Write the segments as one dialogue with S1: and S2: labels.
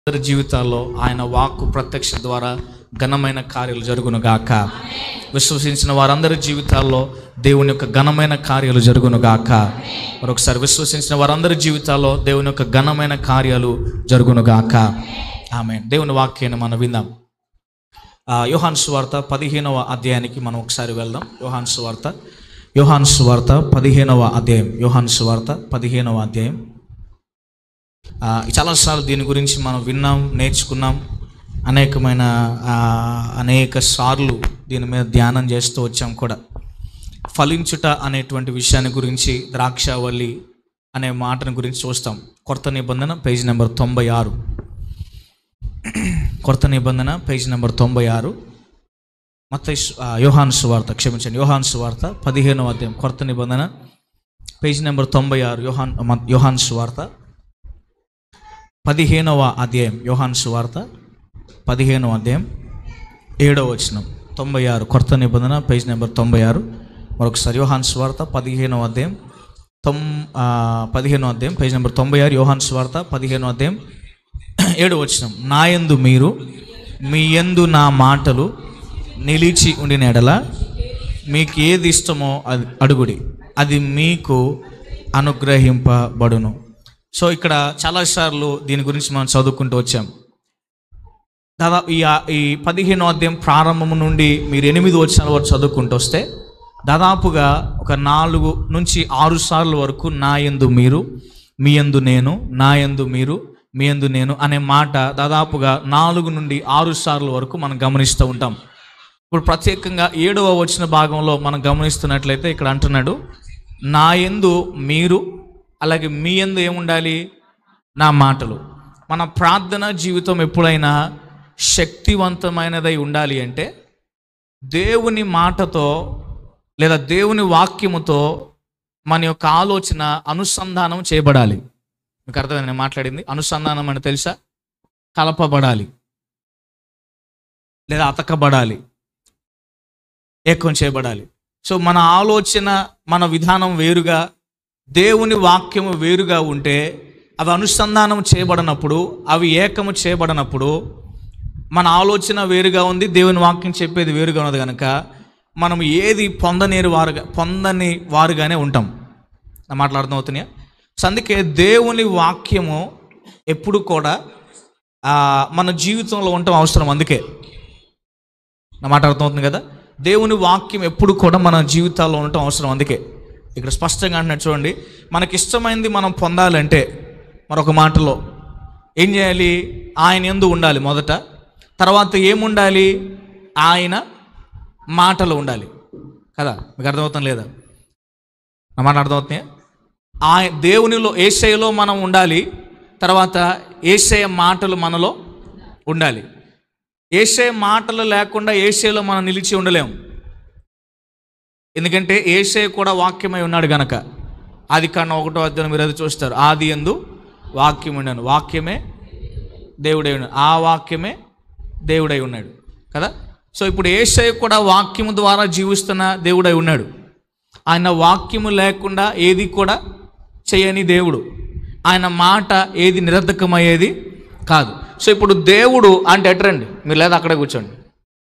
S1: అందరి జీవితాల్లో ఆయన వాక్కు ప్రత్యక్ష ద్వారా ఘనమైన కార్యాలు జరుగును గాక విశ్వసించిన వారందరి జీవితాల్లో దేవుని యొక్క ఘనమైన కార్యాలు జరుగును గాక మరొకసారి విశ్వసించిన వారందరి జీవితాల్లో దేవుని యొక్క ఘనమైన కార్యాలు జరుగును గాక ఆమె దేవుని వాక్యాన్ని మనం విందాం ఆ, యోహాన్ సువార్త పదిహేనవ అధ్యాయానికి మనం ఒకసారి వెళ్దాం యోహాన్ సువార్త యోహాన్ సువార్త పదిహేనవ అధ్యాయం యోహాన్ సువార్త పదిహేనవ అధ్యాయం ఆ, చాలాసార్లు దీని గురించి మనం విన్నాం నేర్చుకున్నాం అనేకమైన ఆ, అనేక సార్లు దీని మీద ధ్యానం చేస్తూ వచ్చాం కూడా ఫలించుట అనేటువంటి విషయాన్ని గురించి ద్రాక్షావల్లి అనే మాటను గురించి చూస్తాం కొత్త నిబంధన పేజ్ నెంబర్ తొంభై ఆరు కొత్త నిబంధన పేజ్ నెంబర్ తొంభై ఆరు మత యోహాన్ సువార్త క్షమించండి యోహాన్ సువార్త పదిహేనవ అధ్యాయం కొత్త నిబంధన పేజ్ నెంబర్ తొంభై ఆరు యోహాన్ మ- యోహాన్ సువార్త పదిహేనవ అధ్యాయం యోహాన్ సువార్త పదిహేనవ అధ్యాయం ఏడవ వచనం తొంభై ఆరు కొత్త నిబంధన పేజ్ నెంబర్ తొంభై ఆరు మరొకసారి యోహాన్ సువార్త పదిహేనవ అధ్యాయం తొమ్ ఆ, పదిహేనో అధ్యాయం పేజ్ నెంబర్ తొంభై ఆరు యోహాన్ సువార్త పదిహేనో అధ్యాయం ఏడు వచనం నా యందు మీరు మీ యందు నా మాటలు నిలిచి ఉండిన ఎడల మీకు ఏది ఇష్టమో అది అడుగుడి అది మీకు అనుగ్రహింపబడును సో ఇక్కడ చాలాసార్లు దీని గురించి మనం చదువుకుంటూ వచ్చాం దాదాపు ఈ ఈ పదిహేనో అధ్యాయం ప్రారంభం నుండి మీరు ఎనిమిది వచ్చిన వరకు చదువుకుంటూ వస్తే దాదాపుగా ఒక నాలుగు నుంచి ఆరు సార్లు వరకు నా యందు మీరు మీ యందు నేను నా యందు మీరు మీ యందు నేను అనే మాట దాదాపుగా నాలుగు నుండి ఆరు సార్లు వరకు మనం గమనిస్తూ ఉంటాం ఇప్పుడు ప్రత్యేకంగా ఏడవ వచ్చిన భాగంలో మనం గమనిస్తున్నట్లయితే ఇక్కడ అంటున్నాడు నా యందు మీరు అలాగే మీ యందు ఏముండాలి నా మాటలు మన ప్రార్థన జీవితం ఎప్పుడైనా శక్తివంతమైనదై ఉండాలి అంటే దేవుని మాటతో లేదా దేవుని వాక్యముతో మన యొక్క ఆలోచన అనుసంధానం చేయబడాలి మీకు అర్థమైంది నేను మాట్లాడింది అనుసంధానం అని తెలుసా కలపబడాలి లేదా అతకబడాలి ఏకం చేయబడాలి సో మన ఆలోచన మన విధానం వేరుగా దేవుని వాక్యము వేరుగా ఉంటే అవి అనుసంధానం చేయబడినప్పుడు అవి ఏకము చేయబడినప్పుడు మన ఆలోచన వేరుగా ఉంది దేవుని వాక్యం చెప్పేది వేరుగా ఉన్నది కనుక మనం ఏది పొందనేరు వారుగా పొందని వారుగానే ఉంటాం నా మాటలు అర్థమవుతున్నాయా సో అందుకే దేవుని వాక్యము ఎప్పుడు కూడా ఆ, మన జీవితంలో ఉండటం అవసరం అందుకే నా మాట అర్థమవుతుంది కదా దేవుని వాక్యం ఎప్పుడు కూడా మన జీవితాల్లో ఉండటం అవసరం అందుకే ఇక్కడ స్పష్టంగా అంటున్నాడు చూడండి మనకి ఇష్టమైంది మనం పొందాలంటే మరొక మాటలో ఏం చేయాలి ఆయన ఎందు ఉండాలి మొదట తర్వాత ఏముండాలి ఆయన మాటలు ఉండాలి కదా మీకు అర్థమవుతాం లేదా నా మాట అర్థమవుతున్నాయా ఆయ దేవునిలో ఏషయలో మనం ఉండాలి తర్వాత ఏషయ మాటలు మనలో ఉండాలి ఏషే మాటలు లేకుండా ఏషేలో మనం నిలిచి ఉండలేము ఎందుకంటే ఏషే కూడా వాక్యమై ఉన్నాడు గనక ఆది కన్నా ఒకటో అధ్యాయం మీరు అది చూస్తారు ఆది ఎందు వాక్యం ఉండను వాక్యమే దేవుడై ఉన్నాడు ఆ వాక్యమే దేవుడై ఉన్నాడు కదా సో ఇప్పుడు ఏషే కూడా వాక్యము ద్వారా జీవిస్తున్న దేవుడై ఉన్నాడు ఆయన వాక్యము లేకుండా ఏది కూడా చేయని దేవుడు ఆయన మాట ఏది నిరర్ధకమయ్యేది కాదు సో ఇప్పుడు దేవుడు అంటే ఎట్రండి మీరు లేదా అక్కడే కూర్చోండి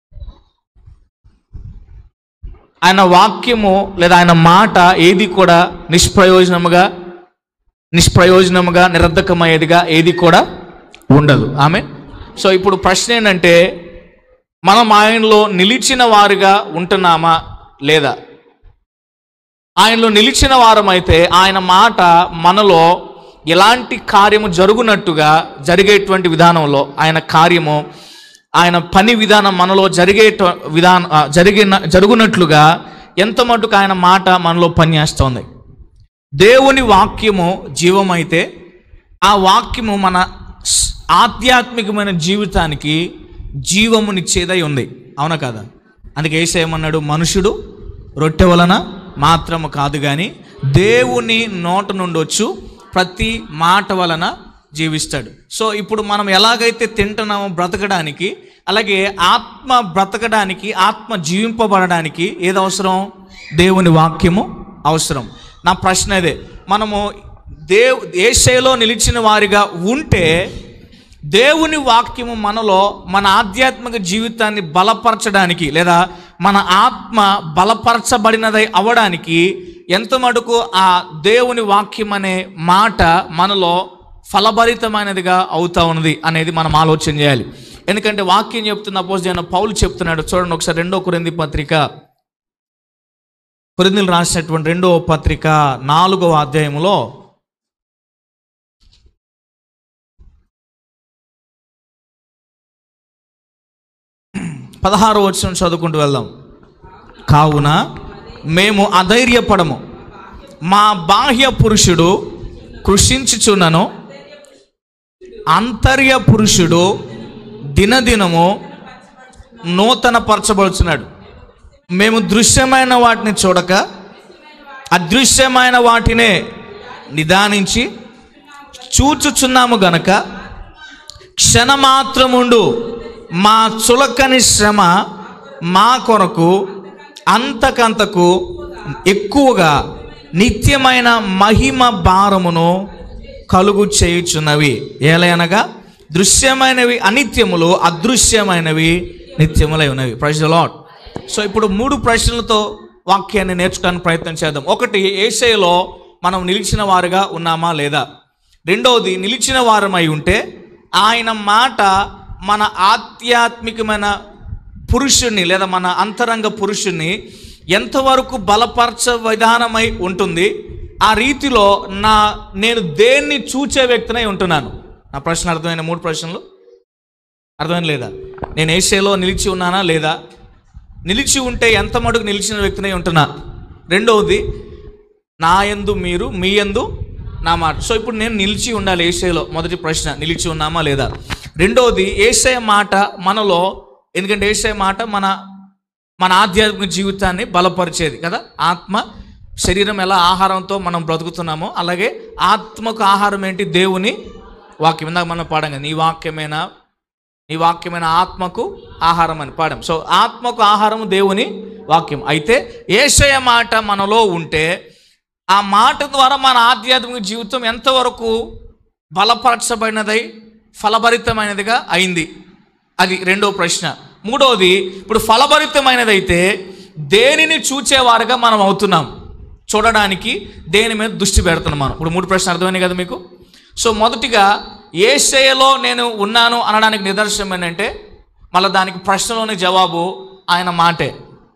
S1: ఆయన వాక్యము లేదా ఆయన మాట ఏది కూడా నిష్ప్రయోజనముగా నిష్ప్రయోజనముగా నిరర్ధకమయ్యేదిగా ఏది కూడా ఉండదు ఆమె సో ఇప్పుడు ప్రశ్న ఏంటంటే మనం ఆయనలో నిలిచిన వారుగా ఉంటున్నామా లేదా ఆయనలో నిలిచిన వారమైతే ఆయన మాట మనలో ఎలాంటి కార్యము జరుగునట్టుగా జరిగేటువంటి విధానంలో ఆయన కార్యము ఆయన పని విధానం మనలో జరిగే విధానం ఆ, జరిగిన జరుగునట్లుగా ఎంత మటుకు ఆయన మాట మనలో పనిచేస్తోంది దేవుని వాక్యము జీవమైతే ఆ వాక్యము మన స్- ఆధ్యాత్మికమైన జీవితానికి జీవమునిచ్చేదై ఉంది అవునా కదా అందుకే ఏసేయమన్నాడు మనుషుడు రొట్టె వలన మాత్రము కాదు కానీ దేవుని నోట నుండి వచ్చు ప్రతి మాట వలన జీవిస్తాడు సో ఇప్పుడు మనం ఎలాగైతే తింటున్నామో బ్రతకడానికి అలాగే ఆత్మ బ్రతకడానికి ఆత్మ జీవింపబడడానికి ఏది అవసరం దేవుని వాక్యము అవసరం నా ప్రశ్న అదే మనము దేవ్ ఏషయలో నిలిచిన వారిగా ఉంటే దేవుని వాక్యము మనలో మన ఆధ్యాత్మిక జీవితాన్ని బలపరచడానికి లేదా మన ఆత్మ బలపరచబడినదై అవ్వడానికి ఎంత మటుకు ఆ దేవుని వాక్యం అనే మాట మనలో ఫలభరితమైనదిగా అవుతా ఉన్నది అనేది మనం ఆలోచన చేయాలి ఎందుకంటే వాక్యం చెప్తున్న అపోజిట్ పౌలు చెప్తున్నాడు చూడండి ఒకసారి రెండో కొరింది పత్రిక కొరిందులు రాసినటువంటి రెండో పత్రిక నాలుగవ అధ్యాయంలో పదహారు వచ్చిన చదువుకుంటూ వెళ్దాం కావున మేము అధైర్యపడము మా బాహ్య పురుషుడు కృషించుచున్నను అంతర్య పురుషుడు దినదినము నూతన పరచబడుచున్నాడు మేము దృశ్యమైన వాటిని చూడక అదృశ్యమైన వాటినే నిదానించి చూచుచున్నాము గనక క్షణమాత్రముండు మా చులకని శ్రమ మా కొరకు అంతకంతకు ఎక్కువగా నిత్యమైన మహిమ భారమును కలుగు చేయుచున్నవి ఏలయనగా దృశ్యమైనవి అనిత్యములు అదృశ్యమైనవి నిత్యములై ఉన్నవి ప్రైజ్ లాట్ సో ఇప్పుడు మూడు ప్రశ్నలతో వాక్యాన్ని నేర్చుకోవడానికి ప్రయత్నం చేద్దాం ఒకటి ఏషయలో మనం నిలిచిన వారుగా ఉన్నామా లేదా రెండవది నిలిచిన వారమై ఉంటే ఆయన మాట మన ఆధ్యాత్మికమైన పురుషుణ్ణి లేదా మన అంతరంగ పురుషుణ్ణి ఎంతవరకు బలపరచ విధానమై ఉంటుంది ఆ రీతిలో నా నేను దేన్ని చూచే వ్యక్తినై ఉంటున్నాను నా ప్రశ్న అర్థమైన మూడు ప్రశ్నలు అర్థమైన లేదా నేను ఏషియాలో నిలిచి ఉన్నానా లేదా నిలిచి ఉంటే ఎంత మటుకు నిలిచిన వ్యక్తినై ఉంటున్నా రెండవది నా యందు మీరు మీ యందు నా మాట సో ఇప్పుడు నేను నిలిచి ఉండాలి ఏషియాలో మొదటి ప్రశ్న నిలిచి ఉన్నామా లేదా రెండవది ఏషయ మాట మనలో ఎందుకంటే ఏషయ మాట మన మన ఆధ్యాత్మిక జీవితాన్ని బలపరిచేది కదా ఆత్మ శరీరం ఎలా ఆహారంతో మనం బ్రతుకుతున్నామో అలాగే ఆత్మకు ఆహారం ఏంటి దేవుని వాక్యం ఇందాక మనం పాడాం కదా నీ వాక్యమైన నీ వాక్యమైన ఆత్మకు ఆహారం అని పాడాం సో ఆత్మకు ఆహారం దేవుని వాక్యం అయితే ఏషయ మాట మనలో ఉంటే ఆ మాట ద్వారా మన ఆధ్యాత్మిక జీవితం ఎంతవరకు బలపరచబడినదై ఫలభరితమైనదిగా అయింది అది రెండో ప్రశ్న మూడవది ఇప్పుడు ఫలభరితమైనదైతే దేనిని చూచేవారుగా మనం అవుతున్నాం చూడడానికి దేని మీద దృష్టి పెడుతున్నాం మనం ఇప్పుడు మూడు ప్రశ్నలు అర్థమైనాయి కదా మీకు సో మొదటిగా ఏ శైలో నేను ఉన్నాను అనడానికి నిదర్శనం ఏంటంటే మళ్ళీ దానికి ప్రశ్నలోని జవాబు ఆయన మాటే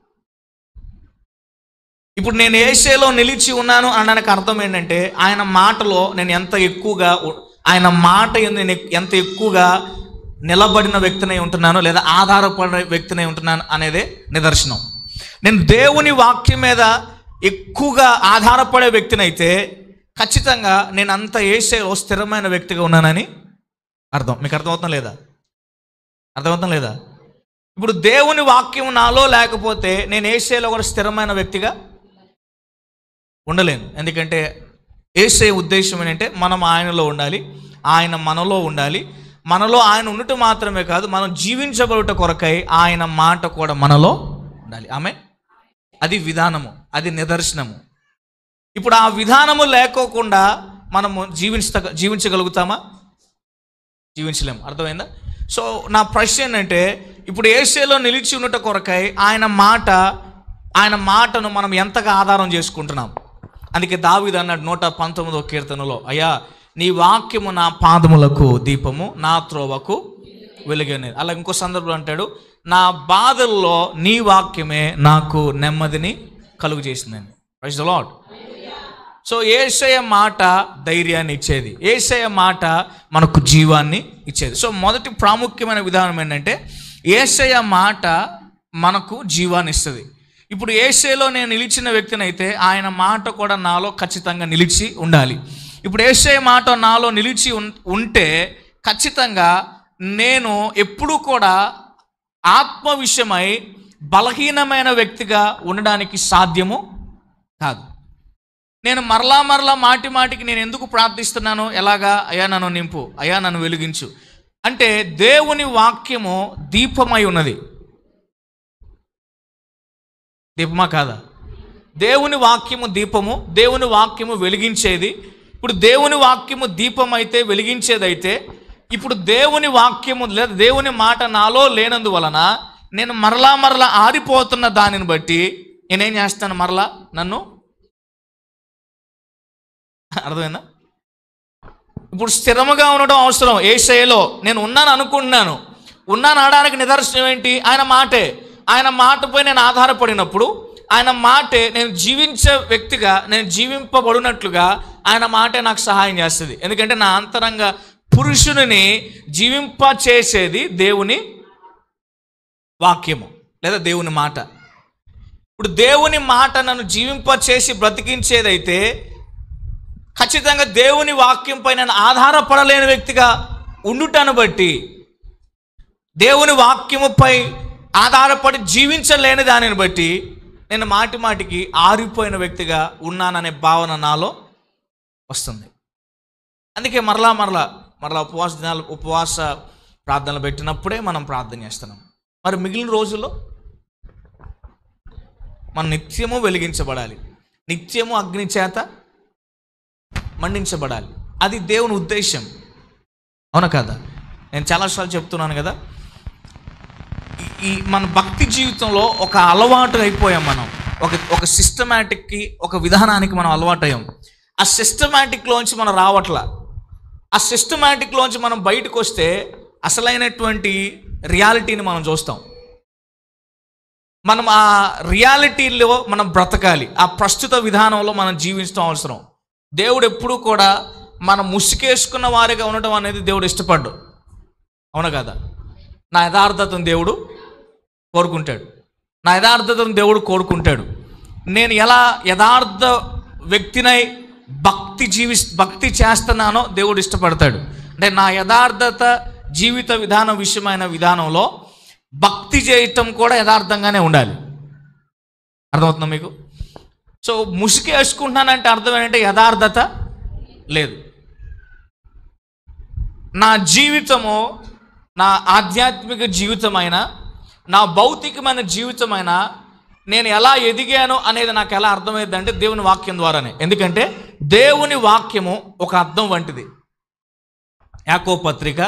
S1: ఇప్పుడు నేను ఏషియాలో నిలిచి ఉన్నాను అనడానికి అర్థం ఏంటంటే ఆయన మాటలో నేను ఎంత ఎక్కువగా ఉ- ఆయన మాట ఎందు నేను ఎంత ఎక్కువగా నిలబడిన వ్యక్తినై ఉంటున్నాను లేదా ఆధారపడిన వ్యక్తినై ఉంటున్నాను అనేదే నిదర్శనం నేను దేవుని వాక్యం మీద ఎక్కువగా ఆధారపడే వ్యక్తినైతే ఖచ్చితంగా నేను అంత ఏషియాలో స్థిరమైన వ్యక్తిగా ఉన్నానని అర్థం మీకు అర్థమవుతుందా లేదా అర్థమవుతుందా లేదా ఇప్పుడు దేవుని వాక్యం నాలో లేకపోతే నేను ఏషియాలో కూడా స్థిరమైన వ్యక్తిగా ఉండలేను ఎందుకంటే ఏసే ఉద్దేశం ఏంటంటే మనం ఆయనలో ఉండాలి ఆయన మనలో ఉండాలి మనలో ఆయన ఉండటం మాత్రమే కాదు మనం జీవించబడుట కొరకై ఆయన మాట కూడా మనలో ఉండాలి ఆమె అది విధానము అది నిదర్శనము ఇప్పుడు ఆ విధానము లేకోకుండా మనము జీవించ జీవించగలుగుతామా జీవించలేము అర్థమైందా సో నా ప్రశ్న ఏంటంటే ఇప్పుడు ఏషియాలో నిలిచి ఉన్నట కొరకై ఆయన మాట ఆయన మాటను మనం ఎంతగా ఆధారం చేసుకుంటున్నాం అందుకే దావీదు అన్నాడు నూట పంతొమ్మిదో కీర్తనలో అయ్యా నీ వాక్యము నా పాదములకు దీపము నా త్రోవకు వెలుగనేది అలా ఇంకో సందర్భంలో అంటాడు నా బాధల్లో నీ వాక్యమే నాకు నెమ్మదిని కలుగు చేసిందని ప్రైజ్ ద లాడ్ సో ఏసయ మాట ధైర్యాన్ని ఇచ్చేది ఏసయ మాట మనకు జీవాన్ని ఇచ్చేది సో మొదటి ప్రాముఖ్యమైన విధానం ఏంటంటే ఏసయ మాట మనకు జీవాన్ని ఇస్తుంది ఇప్పుడు ఏసయలో నేను నిలిచిన వ్యక్తినైతే ఆయన మాట కూడా నాలో ఖచ్చితంగా నిలిచి ఉండాలి ఇప్పుడు ఏసయ మాట నాలో నిలిచి ఉన్- ఉంటే ఖచ్చితంగా నేను ఎప్పుడూ కూడా ఆత్మ విషయమై బలహీనమైన వ్యక్తిగా ఉండడానికి సాధ్యము కాదు నేను మరలా మరలా మాటి మాటికి నేను ఎందుకు ప్రార్థిస్తున్నాను ఎలాగా అయ్యా నన్ను నింపు అయ్యా నన్ను వెలిగించు అంటే దేవుని వాక్యము దీపమై ఉన్నది దీపమా కాదా దేవుని వాక్యము దీపము దేవుని వాక్యము వెలిగించేది ఇప్పుడు దేవుని వాక్యము దీపం అయితే వెలిగించేదైతే ఇప్పుడు దేవుని వాక్యము లేదా దేవుని మాట నాలో లేనందువలన నేను మరలా మరలా ఆరిపోతున్న దానిని బట్టి నేనేం చేస్తాను మరలా నన్ను అర్థమైందా ఇప్పుడు స్థిరముగా ఉండడం అవసరం ఏ శైలో నేను ఉన్నాను అనుకుంటున్నాను ఉన్నాను అనడానికి నిదర్శనం ఏంటి ఆయన మాటే ఆయన మాటపై నేను ఆధారపడినప్పుడు ఆయన మాటే నేను జీవించే వ్యక్తిగా నేను జీవింపబడినట్లుగా ఆయన మాటే నాకు సహాయం చేస్తుంది ఎందుకంటే నా అంతరంగ పురుషుని జీవింప చేసేది దేవుని వాక్యము లేదా దేవుని మాట ఇప్పుడు దేవుని మాట నన్ను జీవింప చేసి బ్రతికించేదైతే ఖచ్చితంగా దేవుని వాక్యంపై నేను ఆధారపడలేని వ్యక్తిగా ఉండుటను బట్టి దేవుని వాక్యముపై ఆధారపడి జీవించలేని దానిని బట్టి నేను మాటి మాటికి ఆరిపోయిన వ్యక్తిగా ఉన్నాననే భావన నాలో వస్తుంది అందుకే మరలా మరలా మరలా ఉపవాస దినాలు ఉపవాస ప్రార్థనలు పెట్టినప్పుడే మనం ప్రార్థన చేస్తున్నాం మరి మిగిలిన రోజుల్లో మనం నిత్యము వెలిగించబడాలి నిత్యము అగ్ని చేత మండించబడాలి అది దేవుని ఉద్దేశం అవునా కదా నేను చాలాసార్లు చెప్తున్నాను కదా ఈ- ఈ మన భక్తి జీవితంలో ఒక అలవాటు అయిపోయాం మనం ఒక ఒక సిస్టమేటిక్కి ఒక విధానానికి మనం అలవాటు అయ్యాం ఆ సిస్టమేటిక్లోంచి మనం రావట్లా ఆ సిస్టమేటిక్లోంచి మనం బయటకు వస్తే అసలైనటువంటి రియాలిటీని మనం చూస్తాం మనం ఆ రియాలిటీలో మనం బ్రతకాలి ఆ ప్రస్తుత విధానంలో మనం జీవించడం అవసరం దేవుడు ఎప్పుడూ కూడా మనం ముసుకేసుకున్న వారిగా ఉండటం అనేది దేవుడు ఇష్టపడ్డు అవును కదా నా యథార్థతను దేవుడు కోరుకుంటాడు నా యథార్థతను దేవుడు కోరుకుంటాడు నేను ఎలా యథార్థ వ్యక్తినై భక్తి జీవి భక్తి చేస్తున్నానో దేవుడు ఇష్టపడతాడు అంటే నా యథార్థత జీవిత విధానం విషయమైన విధానంలో భక్తి చేయటం కూడా యథార్థంగానే ఉండాలి అర్థమవుతుందా మీకు సో ముసుగు వేసుకుంటున్నానంటే అర్థం ఏంటంటే యథార్థత లేదు నా జీవితము నా ఆధ్యాత్మిక జీవితమైన నా భౌతికమైన జీవితమైన నేను ఎలా ఎదిగాను అనేది నాకు ఎలా అర్థమైంది అంటే దేవుని వాక్యం ద్వారానే ఎందుకంటే దేవుని వాక్యము ఒక అర్థం వంటిది యాకో పత్రిక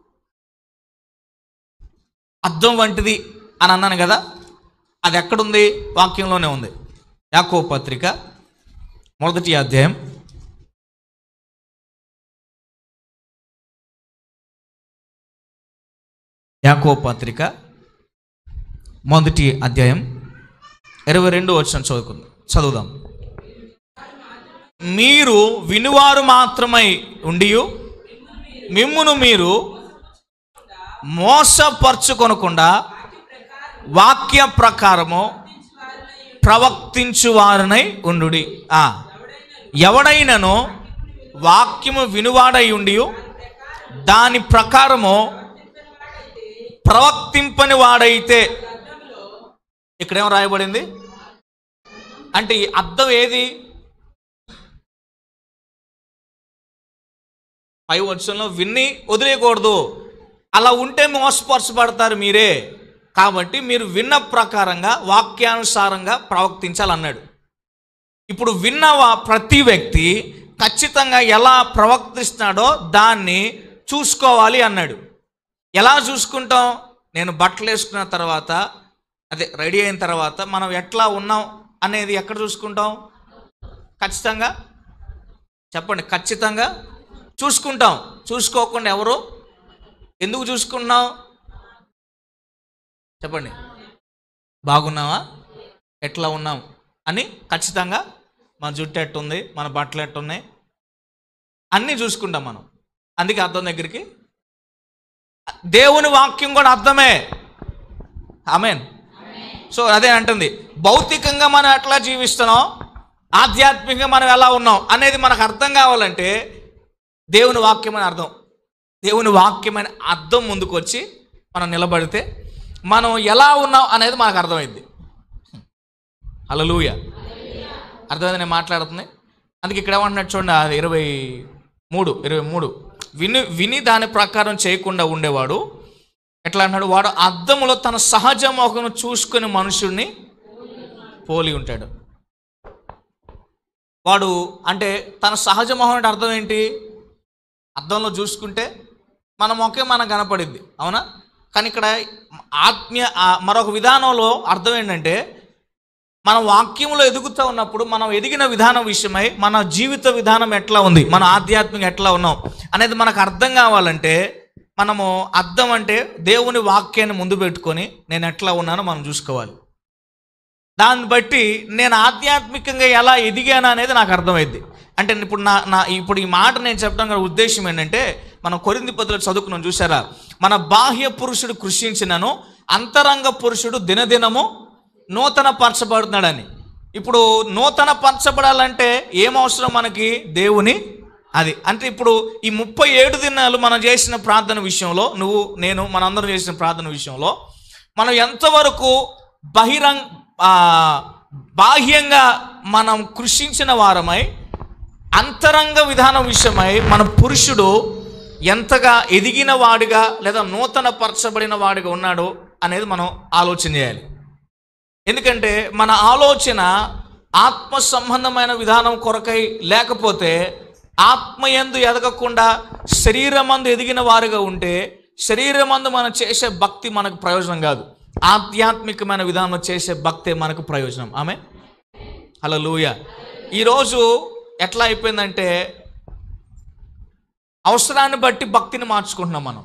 S1: అర్థం వంటిది అని అన్నాను కదా అది ఎక్కడుంది వాక్యంలోనే ఉంది యాకో పత్రిక మొదటి అధ్యాయం యాకో పత్రిక మొదటి అధ్యాయం ఇరవై రెండు వచ్చిన చదువుకుందాం చదువుదాం మీరు వినువారు మాత్రమై ఉండి మిమ్మును మీరు మోసపరుచుకొనకుండా వాక్య ప్రకారము ప్రవర్తించువారనై ఉండు ఎవడైనను వాక్యము వినువాడై ఉండి దాని ప్రకారము ప్రవర్తింపని వాడైతే ఇక్కడేం రాయబడింది అంటే ఈ అర్థం ఏది పై వచ్చంలో విన్ని వదిలేయకూడదు అలా ఉంటే మోసపరచబడతారు మీరే కాబట్టి మీరు విన్న ప్రకారంగా వాక్యానుసారంగా ప్రవర్తించాలన్నాడు ఇప్పుడు విన్న వా- ప్రతి వ్యక్తి ఖచ్చితంగా ఎలా ప్రవర్తిస్తున్నాడో దాన్ని చూసుకోవాలి అన్నాడు ఎలా చూసుకుంటాం నేను బట్టలు వేసుకున్న తర్వాత అదే రెడీ అయిన తర్వాత మనం ఎట్లా ఉన్నాం అనేది ఎక్కడ చూసుకుంటాం ఖచ్చితంగా చెప్పండి ఖచ్చితంగా చూసుకుంటాం చూసుకోకుండా ఎవరు ఎందుకు చూసుకున్నాం చెప్పండి బాగున్నావా ఎట్లా ఉన్నాం అని ఖచ్చితంగా మన జుట్టు ఎట్టుంది మన బట్టలు ఎట్టున్నాయి అన్నీ చూసుకుంటాం మనం అందుకే అర్థం దగ్గరికి దేవుని వాక్యం కూడా అర్థమే ఆమెన్ సో అదే అంటుంది భౌతికంగా మనం ఎట్లా జీవిస్తున్నాం ఆధ్యాత్మికంగా మనం ఎలా ఉన్నాం అనేది మనకు అర్థం కావాలంటే దేవుని వాక్యం అని అర్థం దేవుని వాక్యం అనే అర్థం ముందుకు వచ్చి మనం నిలబడితే మనం ఎలా ఉన్నాం అనేది మనకు అర్థమైంది హల్లెలూయా అర్థమైంది నేను మాట్లాడుతుంది అందుకే ఇక్కడ ఏమంటున్నాడు చూడండి అది ఇరవై మూడు ఇరవై మూడు విని విని దాని ప్రకారం చేయకుండా ఉండేవాడు ఎట్లా అంటున్నాడు వాడు అద్దములో తన సహజ మొహను చూసుకుని మనుషుడిని పోలి ఉంటాడు వాడు అంటే తన సహజ మొహం అంటే అర్థం ఏంటి అద్దంలో చూసుకుంటే మన మొక్కే మనకు కనపడిద్ది అవునా కానీ ఇక్కడ ఆత్మీయ ఆ మరొక విధానంలో అర్థం ఏంటంటే మన వాక్యంలో ఎదుగుతూ ఉన్నప్పుడు మనం ఎదిగిన విధానం విషయమై మన జీవిత విధానం ఎట్లా ఉంది మన ఆధ్యాత్మిక ఎట్లా ఉన్నాం అనేది మనకు అర్థం కావాలంటే మనము అర్థం అంటే దేవుని వాక్యాన్ని ముందు పెట్టుకొని నేను ఎట్లా ఉన్నానో మనం చూసుకోవాలి దాన్ని బట్టి నేను ఆధ్యాత్మికంగా ఎలా ఎదిగాను అనేది నాకు అర్థమైంది అంటే ఇప్పుడు నా నా ఇప్పుడు ఈ మాట నేను చెప్పడం గల ఉద్దేశం ఏంటంటే మనం కొరింది పద్ధతులు చదువుకున్నాం చూసారా మన బాహ్య పురుషుడు కృషించినను అంతరంగ పురుషుడు దినదినము నూతన పరచబడుతున్నాడని ఇప్పుడు నూతన పరచబడాలంటే ఏం అవసరం మనకి దేవుని అది అంటే ఇప్పుడు ఈ ముప్పై ఏడు దినాలు మనం చేసిన ప్రార్థన విషయంలో నువ్వు నేను మనందరం చేసిన ప్రార్థన విషయంలో మనం ఎంతవరకు బహిరంగ ఆ, బాహ్యంగా మనం కృషించిన వారమై అంతరంగ విధానం విషయమై మన పురుషుడు ఎంతగా ఎదిగిన వాడిగా లేదా నూతన పరచబడిన వాడిగా ఉన్నాడో అనేది మనం ఆలోచన చేయాలి ఎందుకంటే మన ఆలోచన ఆత్మ సంబంధమైన విధానం కొరకై లేకపోతే ఆత్మయందు ఎదగకుండా శరీరమందు ఎదిగిన వారుగా ఉంటే శరీరమందు మనం చేసే భక్తి మనకు ప్రయోజనం కాదు ఆధ్యాత్మికమైన విధానంలో చేసే భక్తే మనకు ప్రయోజనం ఆమె హలో లూయ ఈరోజు ఎట్లా అయిపోయిందంటే అవసరాన్ని బట్టి భక్తిని మార్చుకుంటున్నాం మనం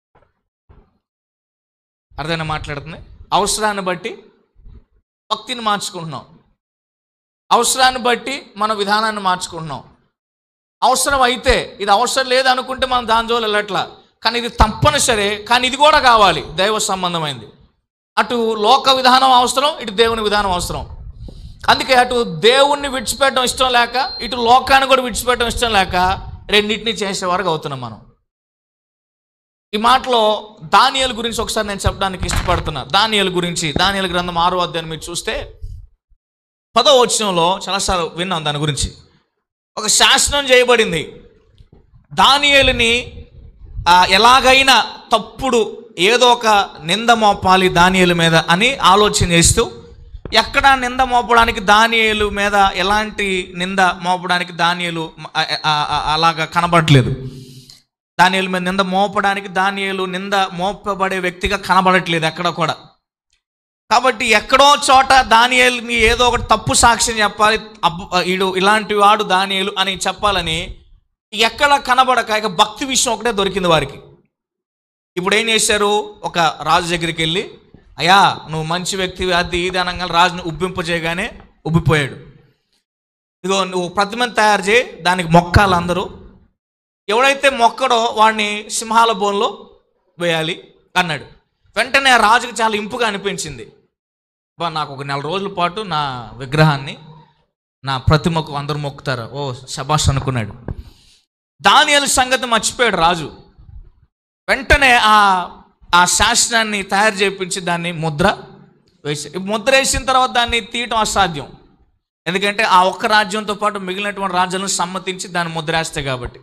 S1: అర్థమైనా మాట్లాడుతుంది అవసరాన్ని బట్టి భక్తిని మార్చుకుంటున్నాం అవసరాన్ని బట్టి మన విధానాన్ని మార్చుకుంటున్నాం అవసరం అయితే ఇది అవసరం లేదు అనుకుంటే మనం దాని జోలు వెళ్ళట్లా కానీ ఇది తప్పనిసరే కానీ ఇది కూడా కావాలి దైవ సంబంధమైంది అటు లోక విధానం అవసరం ఇటు దేవుని విధానం అవసరం అందుకే అటు దేవుణ్ణి విడిచిపెట్టడం ఇష్టం లేక ఇటు లోకాన్ని కూడా విడిచిపెట్టడం ఇష్టం లేక రెండింటిని చేసేవారుగా అవుతున్నాం మనం ఈ మాటలో దానియలు గురించి ఒకసారి నేను చెప్పడానికి ఇష్టపడుతున్నా దానియలు గురించి దానియలు గ్రంథం ఆరో అధ్యాయం మీరు చూస్తే పదో వచనంలో చాలాసార్లు విన్నాం దాని గురించి ఒక శాసనం చేయబడింది దానియేలుని ఆ, ఎలాగైనా తప్పుడు ఏదో ఒక నింద మోపాలి దానియేలు మీద అని ఆలోచన చేస్తూ ఎక్కడ నింద మోపడానికి దానియేలు మీద ఎలాంటి నింద మోపడానికి దానియేలు ఆ, ఆ, ఆ, అలాగా కనబడట్లేదు దానియేలు మీద నింద మోపడానికి దానియేలు నింద మోపబడే వ్యక్తిగా కనబడట్లేదు ఎక్కడ కూడా కాబట్టి ఎక్కడో చోట దానియేలుని ఏదో ఒకటి తప్పు సాక్ష్యం చెప్పాలి అబ్బ ఈడు ఇలాంటి వాడు దానియేలు అని చెప్పాలని ఎక్కడ కనబడక ఇక భక్తి విషయం ఒకటే దొరికింది వారికి ఇప్పుడు ఏం చేశారు ఒక రాజు దగ్గరికి వెళ్ళి అయ్యా నువ్వు మంచి వ్యక్తివి అది ఇది అనగా రాజుని ఉబ్బింపజేయగానే ఉబ్బిపోయాడు ఇదిగో నువ్వు ప్రతిమను తయారు చేయి దానికి మొక్కాలి అందరూ ఎవడైతే మొక్కడో వాడిని సింహాల బోన్లో వేయాలి అన్నాడు వెంటనే ఆ రాజుకి చాలా ఇంపుగా అనిపించింది బా నాకు ఒక నెల రోజుల పాటు నా విగ్రహాన్ని నా ప్రతిమకు అందరూ మొక్కుతారు ఓ శబాష్ అనుకున్నాడు దానియలు సంగతి మర్చిపోయాడు రాజు వెంటనే ఆ ఆ శాసనాన్ని తయారు చేయించి దాన్ని ముద్ర వేసి ఈ ముద్ర వేసిన తర్వాత దాన్ని తీయటం అసాధ్యం ఎందుకంటే ఆ ఒక్క రాజ్యంతో పాటు మిగిలినటువంటి రాజ్యాలను సమ్మతించి దాన్ని ముద్ర వేస్తాయి కాబట్టి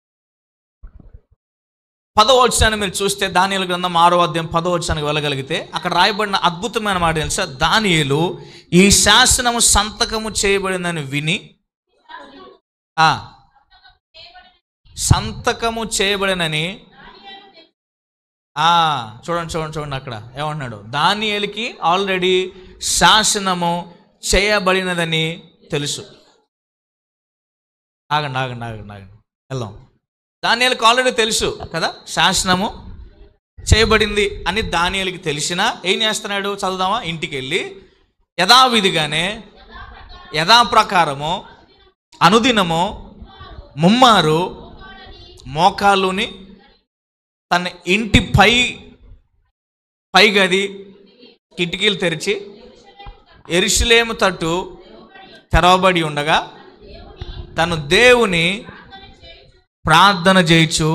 S1: పదవచనాన్ని మీరు చూస్తే దానియలు గ్రంథం ఆరో అధ్యాయం పదవచనానికి వెళ్ళగలిగితే అక్కడ రాయబడిన అద్భుతమైన మాట తెలుసా దానియలు ఈ శాసనము సంతకము చేయబడిందని విని ఆ, సంతకము చేయబడినని ఆ, చూడండి చూడండి చూడండి అక్కడ ఏమంటున్నాడు దానియేలుకి ఆల్రెడీ శాసనము చేయబడినదని తెలుసు ఆగండి ఆగండి ఆగండి ఆగండి వెళ్దాం దానియాలకు ఆల్రెడీ తెలుసు కదా శాసనము చేయబడింది అని దానియాలకి తెలిసినా ఏం చేస్తున్నాడు చదువుదామా ఇంటికి వెళ్ళి యథావిధిగానే యథాప్రకారము అనుదినము ముమ్మారు మోకాలుని తన ఇంటి పై పై గది కిటికీలు తెరిచి ఎరుషులేము తట్టు తెరవబడి ఉండగా తను దేవుని ప్రార్థన చేయొచ్చు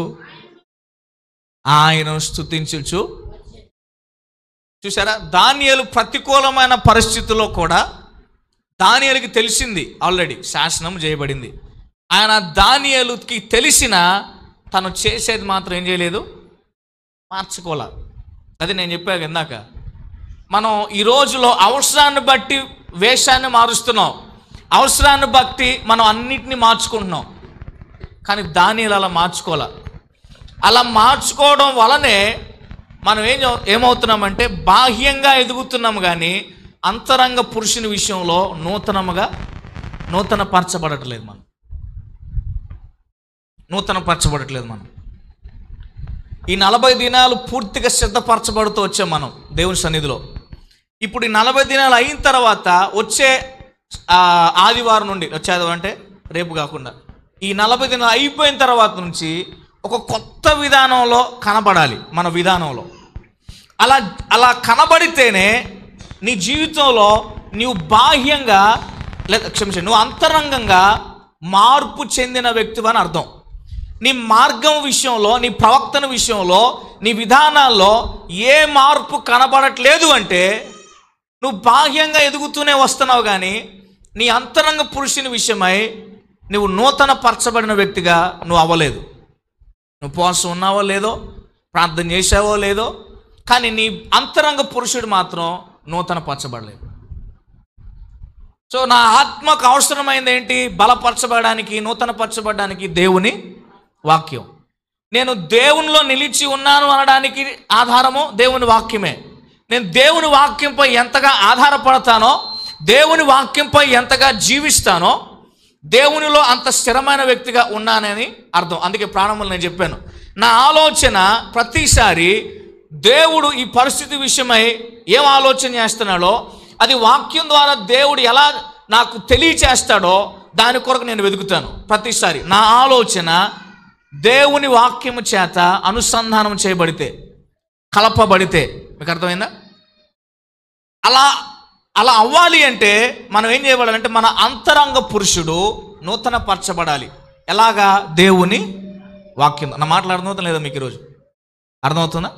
S1: ఆయనను స్తుతించుచు చూసారా దానియలు ప్రతికూలమైన పరిస్థితుల్లో కూడా దానియలకి తెలిసింది ఆల్రెడీ శాసనం చేయబడింది ఆయన దానియలుకి తెలిసిన తను చేసేది మాత్రం ఏం చేయలేదు మార్చుకోలే అది నేను చెప్పాను ఇందాక మనం ఈ రోజులో అవసరాన్ని బట్టి వేషాన్ని మారుస్తున్నాం అవసరాన్ని బట్టి మనం అన్నిటినీ మార్చుకుంటున్నాం కానీ దానియలు అలా మార్చుకోలే అలా మార్చుకోవడం వలనే మనం ఏం చే- ఏమవుతున్నామంటే బాహ్యంగా ఎదుగుతున్నాం కానీ అంతరంగ పురుషుని విషయంలో నూతనముగా నూతన పరచబడట్లేదు మనం నూతన పరచబడట్లేదు మనం ఈ నలభై దినాలు పూర్తిగా సిద్ధపరచబడుతూ వచ్చాం మనం దేవుని సన్నిధిలో ఇప్పుడు ఈ నలభై దినాలు అయిన తర్వాత వచ్చే ఆ, ఆదివారం నుండి వచ్చేది అంటే రేపు కాకుండా ఈ నలభై దినాలు అయిపోయిన తర్వాత నుంచి ఒక కొత్త విధానంలో కనబడాలి మన విధానంలో అలా అలా కనబడితేనే నీ జీవితంలో నీవు బాహ్యంగా లేదా క్షమించండి నువ్వు అంతరంగంగా మార్పు చెందిన వ్యక్తివని అర్థం నీ మార్గం విషయంలో నీ ప్రవక్తన విషయంలో నీ విధానాల్లో ఏ మార్పు కనబడట్లేదు అంటే నువ్వు బాహ్యంగా ఎదుగుతూనే వస్తున్నావు కానీ నీ అంతరంగ పురుషుని విషయమై నువ్వు నూతన పరచబడిన వ్యక్తిగా నువ్వు అవ్వలేదు నువ్వు ఉపవాసం ఉన్నావో లేదో ప్రార్థన చేసావో లేదో కానీ నీ అంతరంగ పురుషుడు మాత్రం నూతన పరచబడలేదు సో నా ఆత్మకు అవసరమైంది ఏంటి బలపరచబడడానికి నూతన పరచబడడానికి దేవుని వాక్యం నేను దేవునిలో నిలిచి ఉన్నాను అనడానికి ఆధారము దేవుని వాక్యమే నేను దేవుని వాక్యంపై ఎంతగా ఆధారపడతానో దేవుని వాక్యంపై ఎంతగా జీవిస్తానో దేవునిలో అంత స్థిరమైన వ్యక్తిగా ఉన్నానని అర్థం అందుకే ప్రాణములు నేను చెప్పాను నా ఆలోచన ప్రతిసారి దేవుడు ఈ పరిస్థితి విషయమై ఏం ఆలోచన చేస్తున్నాడో అది వాక్యం ద్వారా దేవుడు ఎలా నాకు తెలియచేస్తాడో దాని కొరకు నేను వెతుకుతాను ప్రతిసారి నా ఆలోచన దేవుని వాక్యము చేత అనుసంధానం చేయబడితే కలపబడితే మీకు అర్థమైందా అలా అలా అవ్వాలి అంటే మనం ఏం చేయబడాలంటే మన అంతరంగ పురుషుడు నూతన పరచబడాలి ఎలాగా దేవుని వాక్యం నా మాటలు అర్థమవుతుంది లేదా మీకు ఈరోజు అర్థమవుతుందా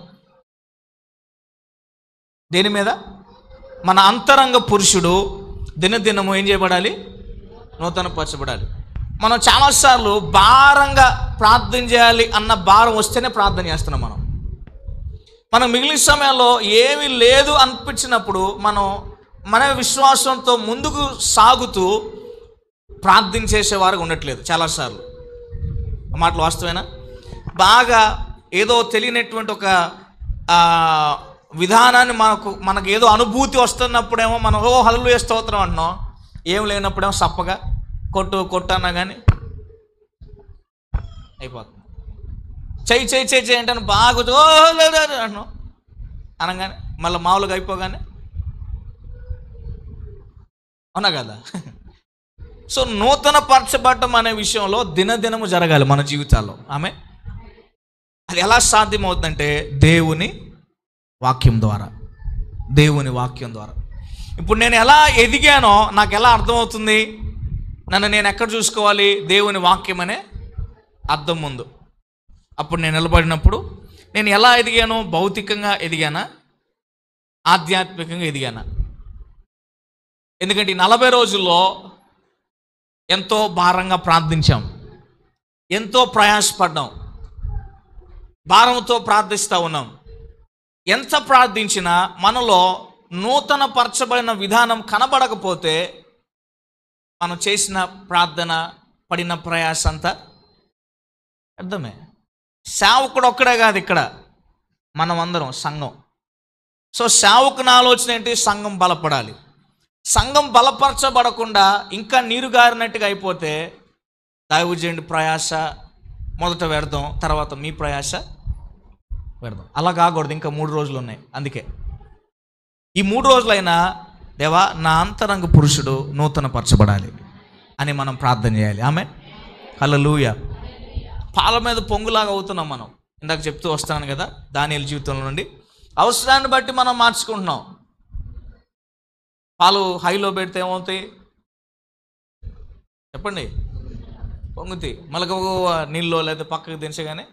S1: దేని మీద మన అంతరంగ పురుషుడు దినదినము ఏం చేయబడాలి నూతన పరచబడాలి మనం చాలాసార్లు భారంగా ప్రార్థన చేయాలి అన్న భారం వస్తేనే ప్రార్థన చేస్తున్నాం మనం మనం మిగిలిన సమయంలో ఏమీ లేదు అనిపించినప్పుడు మనం మన విశ్వాసంతో ముందుకు సాగుతూ ప్రార్థన చేసేవారు ఉండట్లేదు చాలాసార్లు ఆ మాటలు వాస్తవేనా బాగా ఏదో తెలియనటువంటి ఒక ఆ, విధానాన్ని మనకు మనకు ఏదో అనుభూతి వస్తున్నప్పుడేమో మనం ఓ హల్లు స్తోత్రం అంటున్నాం ఏం లేనప్పుడేమో సప్పగా కొట్టు కొట్టు అన్నా కానీ అయిపోతుంది చెయ్యి చెయ్యి చెయ్యి చెయ్యి అంటే బాగా వచ్చి, ఓ లే, లే, లే అంటున్నాం అనగానే మళ్ళీ మామూలుగా అయిపోగానే అవునా కదా సో నూతన పరచబడటం అనే విషయంలో దినదినము జరగాలి మన జీవితాల్లో ఆమె అది ఎలా సాధ్యమవుతుందంటే దేవుని వాక్యం ద్వారా దేవుని వాక్యం ద్వారా ఇప్పుడు నేను ఎలా ఎదిగానో నాకు ఎలా అర్థమవుతుంది నన్ను నేను ఎక్కడ చూసుకోవాలి దేవుని వాక్యం అనే అర్థం ముందు అప్పుడు నేను నిలబడినప్పుడు నేను ఎలా ఎదిగాను భౌతికంగా ఎదిగానా ఆధ్యాత్మికంగా ఎదిగానా ఎందుకంటే ఈ నలభై రోజుల్లో ఎంతో భారంగా ప్రార్థించాం ఎంతో ప్రయాసపడ్డాం భారంతో ప్రార్థిస్తూ ఉన్నాం ఎంత ప్రార్థించినా మనలో నూతన పరచబడిన విధానం కనబడకపోతే మనం చేసిన ప్రార్థన పడిన ప్రయాస అంతా అర్థమే సేవకుడు ఒక్కడే కాదు ఇక్కడ మనం అందరం సంఘం సో సేవకుని ఆలోచన ఏంటి సంఘం బలపడాలి సంఘం బలపరచబడకుండా ఇంకా నీరు గారినట్టుగా అయిపోతే దైవజండి ప్రయాస మొదట పెడదాం తర్వాత మీ ప్రయాస పెడదాం అలా కాకూడదు ఇంకా మూడు రోజులు ఉన్నాయి అందుకే ఈ మూడు రోజులైనా దేవా నా అంతరంగ పురుషుడు నూతన పరచబడాలి అని మనం ప్రార్థన చేయాలి ఆమె హల్లెలూయ పాల మీద పొంగులాగా అవుతున్నాం మనం ఇందాక చెప్తూ వస్తాను కదా దానియల జీవితంలో నుండి అవసరాన్ని బట్టి మనం మార్చుకుంటున్నాం పాలు హైలో పెడితే ఏమవుతాయి చెప్పండి పొంగుతాయి మళ్ళీ నీళ్ళు లేదా పక్కకు దించగానే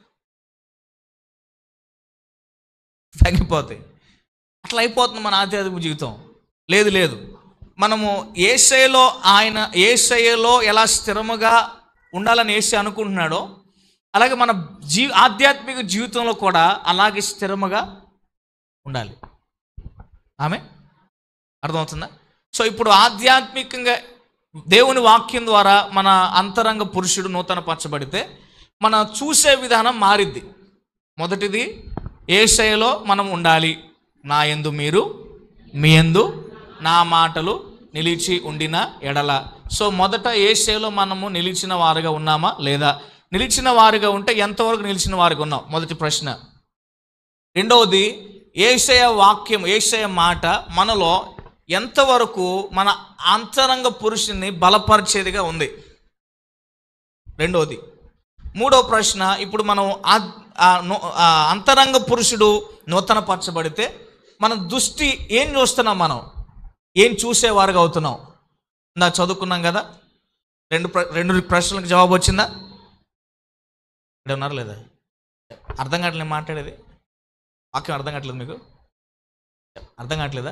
S1: తగ్గిపోతాయి అట్లా అయిపోతుంది మన ఆధ్యాత్మిక జీవితం లేదు లేదు మనము ఏసైలో ఆయన ఏసైలో ఎలా స్థిరముగా ఉండాలని ఏసై అనుకుంటున్నాడో అలాగే మన జీ ఆధ్యాత్మిక జీవితంలో కూడా అలాగే స్థిరముగా ఉండాలి ఆమె అర్థమవుతుందా సో ఇప్పుడు ఆధ్యాత్మికంగా దేవుని వాక్యం ద్వారా మన అంతరంగ పురుషుడు నూతన పరచబడితే మన చూసే విధానం మారిద్ది మొదటిది ఏషయలో మనం ఉండాలి నా యందు మీరు మీ యందు నా మాటలు నిలిచి ఉండిన ఎడల సో మొదట ఏషయలో మనము నిలిచిన వారుగా ఉన్నామా లేదా నిలిచిన వారుగా ఉంటే ఎంతవరకు నిలిచిన వారుగా ఉన్నాం మొదటి ప్రశ్న రెండవది ఏషయ వాక్యం ఏషయ మాట మనలో ఎంతవరకు మన అంతరంగ పురుషుని బలపరిచేదిగా ఉంది రెండవది మూడో ప్రశ్న ఇప్పుడు మనం ఆ- ఆ ను- ఆ అంతరంగ పురుషుడు నూతనపరచబడితే మన దృష్టి ఏం చూస్తున్నాం మనం ఏం చూసేవారుగా అవుతున్నాం నా చదువుకున్నాం కదా రెండు ప్ర రెండు ప్రశ్నలకు జవాబు వచ్చిందా ఇక్కడ ఉన్నారు లేదా అర్థం కావట్లేదు నేను మాట్లాడేది వాక్యం అర్థం కావట్లేదు మీకు అర్థం కావట్లేదా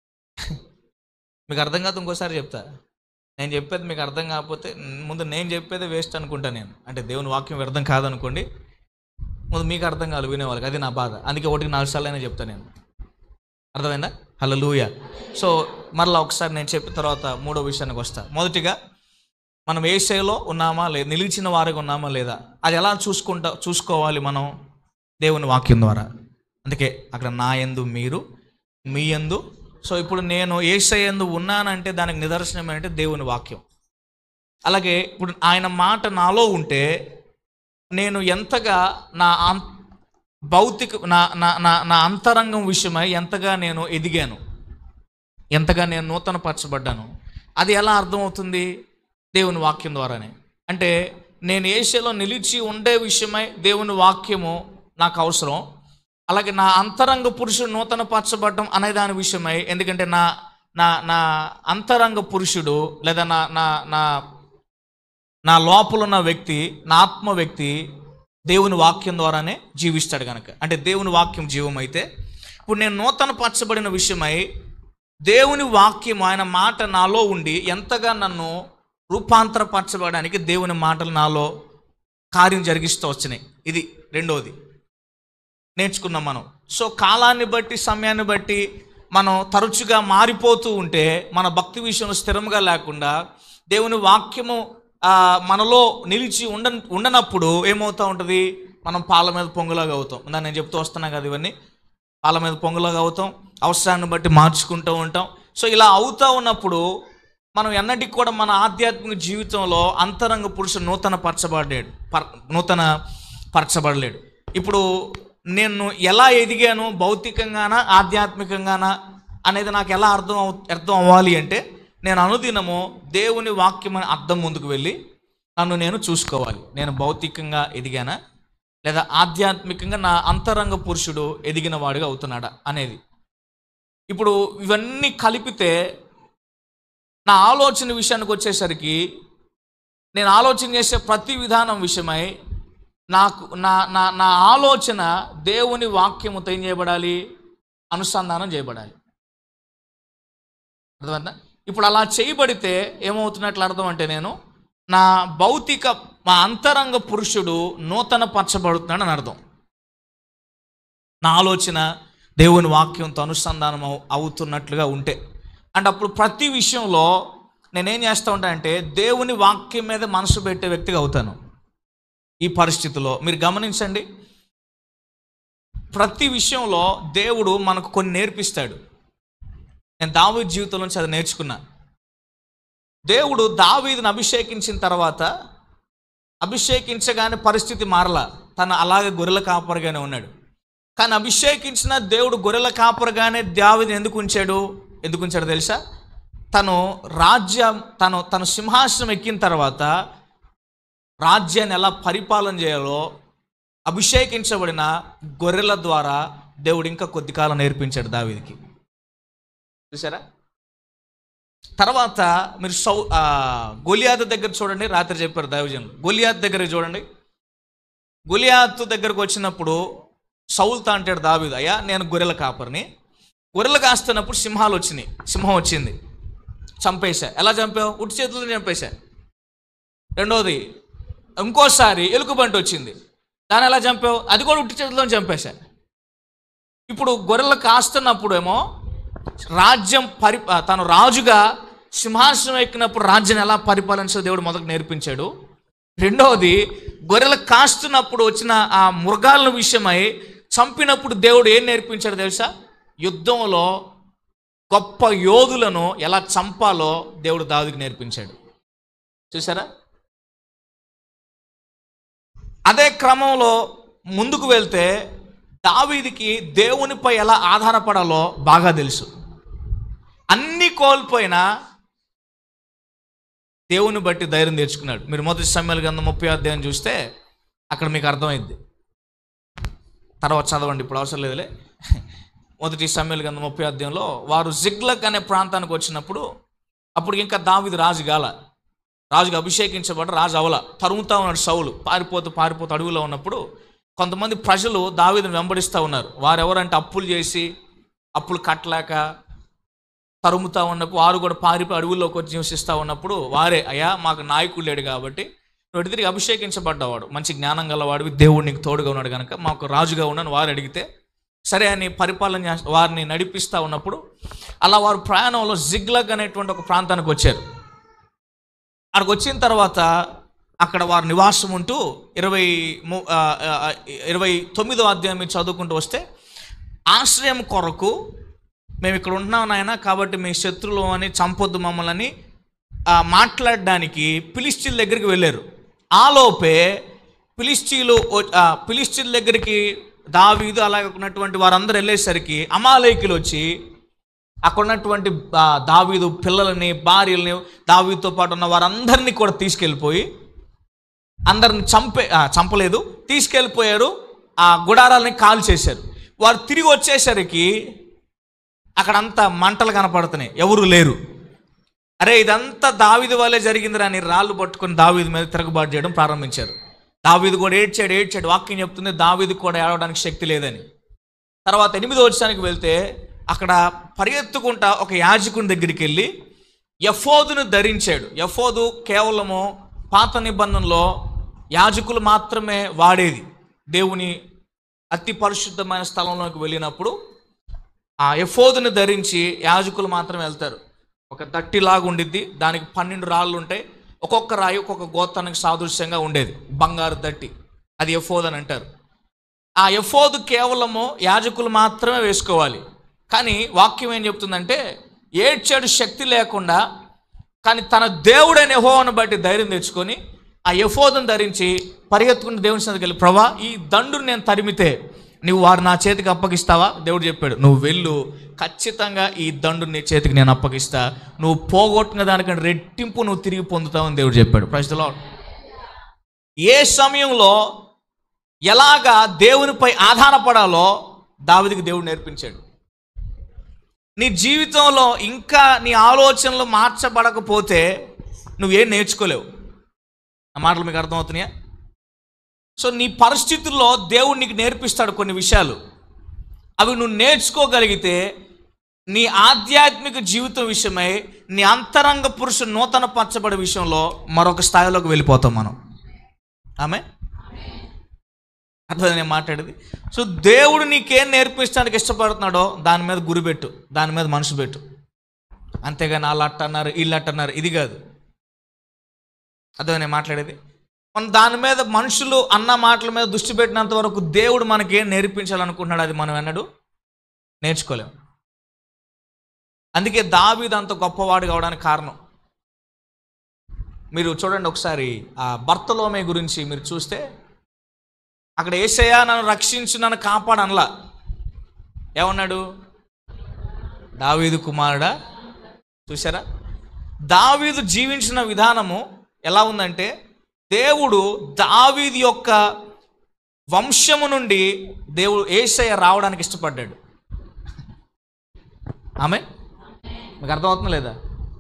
S1: మీకు అర్థం కాదు ఇంకోసారి చెప్తా నేను చెప్పేది మీకు అర్థం కాకపోతే ముందు నేను చెప్పేది వేస్ట్ అనుకుంటా నేను అంటే దేవుని వాక్యం వ్యర్థం కాదనుకోండి ముందు మీకు అర్థం కాదు వినేవాళ్ళకి అది నా బాధ అందుకే ఒకటికి నాలుగు సార్లు అయినా చెప్తాను నేను అర్థమైందా హలో లూయ సో మరలా ఒకసారి నేను చెప్పిన తర్వాత మూడో విషయానికి వస్తా మొదటిగా మనం ఏ శైలో ఉన్నామా లేదా నిలిచిన వారిగా ఉన్నామా లేదా అది ఎలా చూసుకుంటా చూసుకోవాలి మనం దేవుని వాక్యం ద్వారా అందుకే అక్కడ నా యందు మీరు మీ యందు సో ఇప్పుడు నేను ఏసయందు ఉన్నానంటే దానికి నిదర్శనం ఏంటంటే దేవుని వాక్యం అలాగే ఇప్పుడు ఆయన మాట నాలో ఉంటే నేను ఎంతగా నా అం- భౌతిక నా నా నా నా అంతరంగం విషయమై ఎంతగా నేను ఎదిగాను ఎంతగా నేను నూతన పరచబడ్డాను అది ఎలా అర్థమవుతుంది దేవుని వాక్యం ద్వారానే అంటే నేను ఏషియాలో నిలిచి ఉండే విషయమై దేవుని వాక్యము నాకు అవసరం అలాగే నా అంతరంగ పురుషుడు నూతన పరచబడడం అనే దాని విషయమై ఎందుకంటే నా నా నా అంతరంగ పురుషుడు లేదా నా నా నా నా లోపల ఉన్న వ్యక్తి నా ఆత్మ వ్యక్తి దేవుని వాక్యం ద్వారానే జీవిస్తాడు కనుక అంటే దేవుని వాక్యం జీవం అయితే ఇప్పుడు నేను నూతన పరచబడిన విషయమై దేవుని వాక్యం ఆయన మాట నాలో ఉండి ఎంతగా నన్ను రూపాంతరపరచబడడానికి దేవుని మాటలు నాలో కార్యం జరిగిస్తూ వచ్చినాయి ఇది రెండవది నేర్చుకున్నాం మనం సో కాలాన్ని బట్టి సమయాన్ని బట్టి మనం తరచుగా మారిపోతూ ఉంటే మన భక్తి విషయంలో స్థిరంగా లేకుండా దేవుని వాక్యము ఆ, మనలో నిలిచి ఉండ ఉండనప్పుడు ఏమవుతూ ఉంటుంది మనం పాల మీద పొంగులాగా అవుతాం ఇందా నేను చెప్తూ వస్తున్నాను కదా ఇవన్నీ పాల మీద పొంగులాగా అవుతాం అవసరాన్ని బట్టి మార్చుకుంటూ ఉంటాం సో ఇలా అవుతూ ఉన్నప్పుడు మనం ఎన్నటికి కూడా మన ఆధ్యాత్మిక జీవితంలో అంతరంగ పురుషుడు నూతన పరచబడలేడు పర్ నూతన పరచబడలేడు ఇప్పుడు నేను ఎలా ఎదిగాను భౌతికంగానా ఆధ్యాత్మికంగానా అనేది నాకు ఎలా అర్థం అవు అర్థం అవ్వాలి అంటే నేను అనుదినము దేవుని వాక్యం అనే అర్థం ముందుకు వెళ్ళి నన్ను నేను చూసుకోవాలి నేను భౌతికంగా ఎదిగానా లేదా ఆధ్యాత్మికంగా నా అంతరంగ పురుషుడు ఎదిగిన వాడిగా అవుతున్నాడా అనేది ఇప్పుడు ఇవన్నీ కలిపితే నా ఆలోచన విషయానికి వచ్చేసరికి నేను ఆలోచన చేసే ప్రతి విధానం విషయమై నాకు నా నా నా ఆలోచన దేవుని వాక్యముతో ఏం చేయబడాలి అనుసంధానం చేయబడాలి అర్థమైందా ఇప్పుడు అలా చేయబడితే ఏమవుతున్నట్లు అర్థం అంటే నేను నా భౌతిక మా అంతరంగ పురుషుడు నూతన పరచబడుతున్నాడు అని అర్థం నా ఆలోచన దేవుని వాక్యంతో అనుసంధానం అవు- అవుతున్నట్లుగా ఉంటే అంటే అప్పుడు ప్రతి విషయంలో నేనేం చేస్తూ ఉంటానంటే దేవుని వాక్యం మీద మనసు పెట్టే వ్యక్తిగా అవుతాను ఈ పరిస్థితిలో మీరు గమనించండి ప్రతి విషయంలో దేవుడు మనకు కొన్ని నేర్పిస్తాడు నేను దావీదు జీవితం నుంచి అది నేర్చుకున్నా దేవుడు దావీదుని అభిషేకించిన తర్వాత అభిషేకించగానే పరిస్థితి మారలా తను అలాగే గొర్రెల కాపరిగానే ఉన్నాడు కానీ అభిషేకించిన దేవుడు గొర్రెల కాపరిగానే దావీదుని ఎందుకు ఉంచాడు ఎందుకు ఉంచాడు తెలుసా తను రాజ్యం తను తను సింహాసనం ఎక్కిన తర్వాత రాజ్యాన్ని ఎలా పరిపాలన చేయాలో అభిషేకించబడిన గొర్రెల ద్వారా దేవుడు ఇంకా కొద్ది కాలం నేర్పించాడు దావీదికి చూసారా తర్వాత మీరు సౌ ఆ, గొలియాతు దగ్గర చూడండి రాత్రి చెప్పారు దైవజనులు గొలియాత్ దగ్గర చూడండి గొలియాతు దగ్గరకు వచ్చినప్పుడు సౌల్తో అంటాడు దావీదు అయ్యా నేను గొర్రెల కాపరిని గొర్రెలు కాస్తున్నప్పుడు సింహాలు వచ్చినాయి సింహం వచ్చింది చంపేశా ఎలా చంపావు ఉట్టి చేతులతో చంపేశా రెండోది ఇంకోసారి ఎలుకబంటి వచ్చింది దాన్ని ఎలా చంపావు అది కూడా ఉట్టి చేతులతో చంపేశా ఇప్పుడు గొర్రెలు కాస్తున్నప్పుడు ఏమో రాజ్యం పరి ఆ, తను రాజుగా సింహాసనం ఎక్కినప్పుడు రాజ్యం ఎలా పరిపాలించో దేవుడు మొదట నేర్పించాడు రెండవది గొర్రెలు కాస్తున్నప్పుడు వచ్చిన ఆ మృగాల విషయమై చంపినప్పుడు దేవుడు ఏం నేర్పించాడు తెలుసా యుద్ధంలో గొప్ప యోధులను ఎలా చంపాలో దేవుడు దావుదికి నేర్పించాడు చూసారా అదే క్రమంలో ముందుకు వెళ్తే దావీదికి దేవునిపై ఎలా ఆధారపడాలో బాగా తెలుసు అన్ని కోల్పోయినా దేవుని బట్టి ధైర్యం తెచ్చుకున్నాడు మీరు మొదటి సమయాల గ్రంథం ముప్పై అధ్యాయం చూస్తే అక్కడ మీకు అర్థమైంది తర్వాత చదవండి ఇప్పుడు అవసరం లేదులే మొదటి సమయాల గ్రంథం ముప్పై అధ్యాయంలో వారు జిగ్లక్ అనే ప్రాంతానికి వచ్చినప్పుడు అప్పుడు ఇంకా దావిది రాజు గాల రాజుగా అభిషేకించబడ్డ రాజు అవల తరుముతా ఉన్నాడు సౌలు పారిపోతూ పారిపోతూ అడవిలో ఉన్నప్పుడు కొంతమంది ప్రజలు దావీదుని వెంబడిస్తూ ఉన్నారు వారెవరంటే అప్పులు చేసి అప్పులు కట్టలేక తరుముతా ఉన్నప్పుడు వారు కూడా పారిపోయి అడవుల్లోకి వచ్చి నివసిస్తూ ఉన్నప్పుడు వారే అయ్యా మాకు నాయకుడు లేడు కాబట్టి నువ్వు తిరిగి అభిషేకించబడ్డవాడు మంచి జ్ఞానం గలవాడివి దేవుడు నీకు తోడుగా ఉన్నాడు కనుక మాకు రాజుగా ఉన్నాను వారు అడిగితే సరే అని పరిపాలన చేస్త- వారిని నడిపిస్తూ ఉన్నప్పుడు అలా వారు ప్రయాణంలో జిగ్లగ్ అనేటువంటి ఒక ప్రాంతానికి వచ్చారు అక్కడికి వచ్చిన తర్వాత అక్కడ వారు నివాసం ఉంటూ ఇరవై ము- ఆ, ఆ, ఇరవై తొమ్మిదో అధ్యాయం మీరు చదువుకుంటూ వస్తే ఆశ్రయం కొరకు మేము ఇక్కడ ఉంటున్నాం నాయన కాబట్టి మీ శత్రులు అని చంపొద్దు మమ్మల్ని అని, ఆ, మాట్లాడడానికి పిలిస్టీల దగ్గరికి వెళ్ళారు ఆలోపే పిలిస్టీలు వ- ఆ, పిలిస్టీల దగ్గరికి దావీదు అలాగే ఉన్నటువంటి వారందరూ వెళ్ళేసరికి అమాలేకులు వచ్చి అక్కడ ఉన్నటువంటి ఆ, దావీదు పిల్లలని భార్యలని దావీదుతో పాటు ఉన్న వారందరినీ కూడా తీసుకెళ్ళిపోయి అందరిని చంపే ఆ, చంపలేదు తీసుకెళ్ళిపోయారు ఆ గుడారాలని కాల్ చేశారు వారు తిరిగి వచ్చేసరికి అక్కడంతా మంటలు కనపడుతున్నాయి ఎవరు లేరు అరే ఇదంతా దావీదు వల్లే జరిగిందిరా అని రాళ్ళు పట్టుకొని దావీదు మీద తిరగబాటు చేయడం ప్రారంభించారు దావీదు కూడా ఏడ్చాడు ఏడ్చాడు వాక్యం చెప్తుంది దావీదు కూడా ఏడవడానికి శక్తి లేదని తర్వాత ఎనిమిదో వచ్చానికి వెళ్తే అక్కడ పరిగెత్తుకుంటా ఒక యాజకుని దగ్గరికి వెళ్ళి యఫోదును ధరించాడు యఫోదు కేవలము పాత నిబంధనలో యాజకులు మాత్రమే వాడేది దేవుని అతి పరిశుద్ధమైన స్థలంలోకి వెళ్ళినప్పుడు ఆ ఎఫోదుని ధరించి యాజకులు మాత్రమే వెళ్తారు ఒక దట్టిలాగా ఉండిద్ది దానికి పన్నెండు రాళ్ళు ఉంటాయి ఒక్కొక్క రాయి ఒక్కొక్క గోత్రానికి సాదృశ్యంగా ఉండేది బంగారు దట్టి అది ఎఫోద్ అని అంటారు ఆ ఎఫోదు కేవలము యాజకులు మాత్రమే వేసుకోవాలి కానీ వాక్యం ఏం చెప్తుందంటే ఏడ్చాడు శక్తి లేకుండా కానీ తన దేవుడైన యెహోవాను బట్టి ధైర్యం తెచ్చుకొని ఆ యఫోదును ధరించి పరిగెత్తుకుని దేవుని సన్నిధికి వెళ్ళి ప్రభా ఈ దండుని నేను తరిమితే నువ్వు వారు నా చేతికి అప్పగిస్తావా దేవుడు చెప్పాడు నువ్వు వెళ్ళు ఖచ్చితంగా ఈ దండు నీ చేతికి నేను అప్పగిస్తా నువ్వు పోగొట్టిన దానికంటే రెట్టింపు నువ్వు తిరిగి పొందుతావని దేవుడు చెప్పాడు ప్రజలో ఏ సమయంలో ఎలాగా దేవునిపై ఆధారపడాలో దావిదికి దేవుడు నేర్పించాడు నీ జీవితంలో ఇంకా నీ ఆలోచనలు మార్చబడకపోతే నువ్వేం నేర్చుకోలేవు ఆ మాటలు మీకు అర్థమవుతున్నాయా సో నీ పరిస్థితుల్లో దేవుడు నీకు నేర్పిస్తాడు కొన్ని విషయాలు అవి నువ్వు నేర్చుకోగలిగితే నీ ఆధ్యాత్మిక జీవితం విషయమై నీ అంతరంగ పురుషు నూతన పరచబడే విషయంలో మరొక స్థాయిలోకి వెళ్ళిపోతాం మనం ఆమె అర్థం నేను మాట్లాడేది సో దేవుడు నీకేం నేర్పించడానికి ఇష్టపడుతున్నాడో దాని మీద గురి పెట్టు దాని మీద మనసు పెట్టు అంతేగాని వాళ్ళు అట్ట అన్నారు వీళ్ళు అట్ట అన్నారు ఇది కాదు అదే నేను మాట్లాడేది మనం దాని మీద మనుషులు అన్న మాటల మీద దృష్టి పెట్టినంత వరకు దేవుడు మనకి ఏం నేర్పించాలనుకుంటున్నాడు అది మనం ఎన్నడు నేర్చుకోలేం అందుకే దావీదు అంత గొప్పవాడు కావడానికి కారణం మీరు చూడండి ఒకసారి ఆ భర్తలోమే గురించి మీరు చూస్తే అక్కడ ఏసయ్యా నన్ను రక్షించు నన్ను కాపాడు అనలా ఏమన్నాడు దావీదు కుమారుడా చూసారా దావీదు జీవించిన విధానము ఎలా ఉందంటే దేవుడు దావీదు యొక్క వంశము నుండి దేవుడు ఏసయ్య రావడానికి ఇష్టపడ్డాడు ఆమె మీకు అర్థమవుతుందా లేదా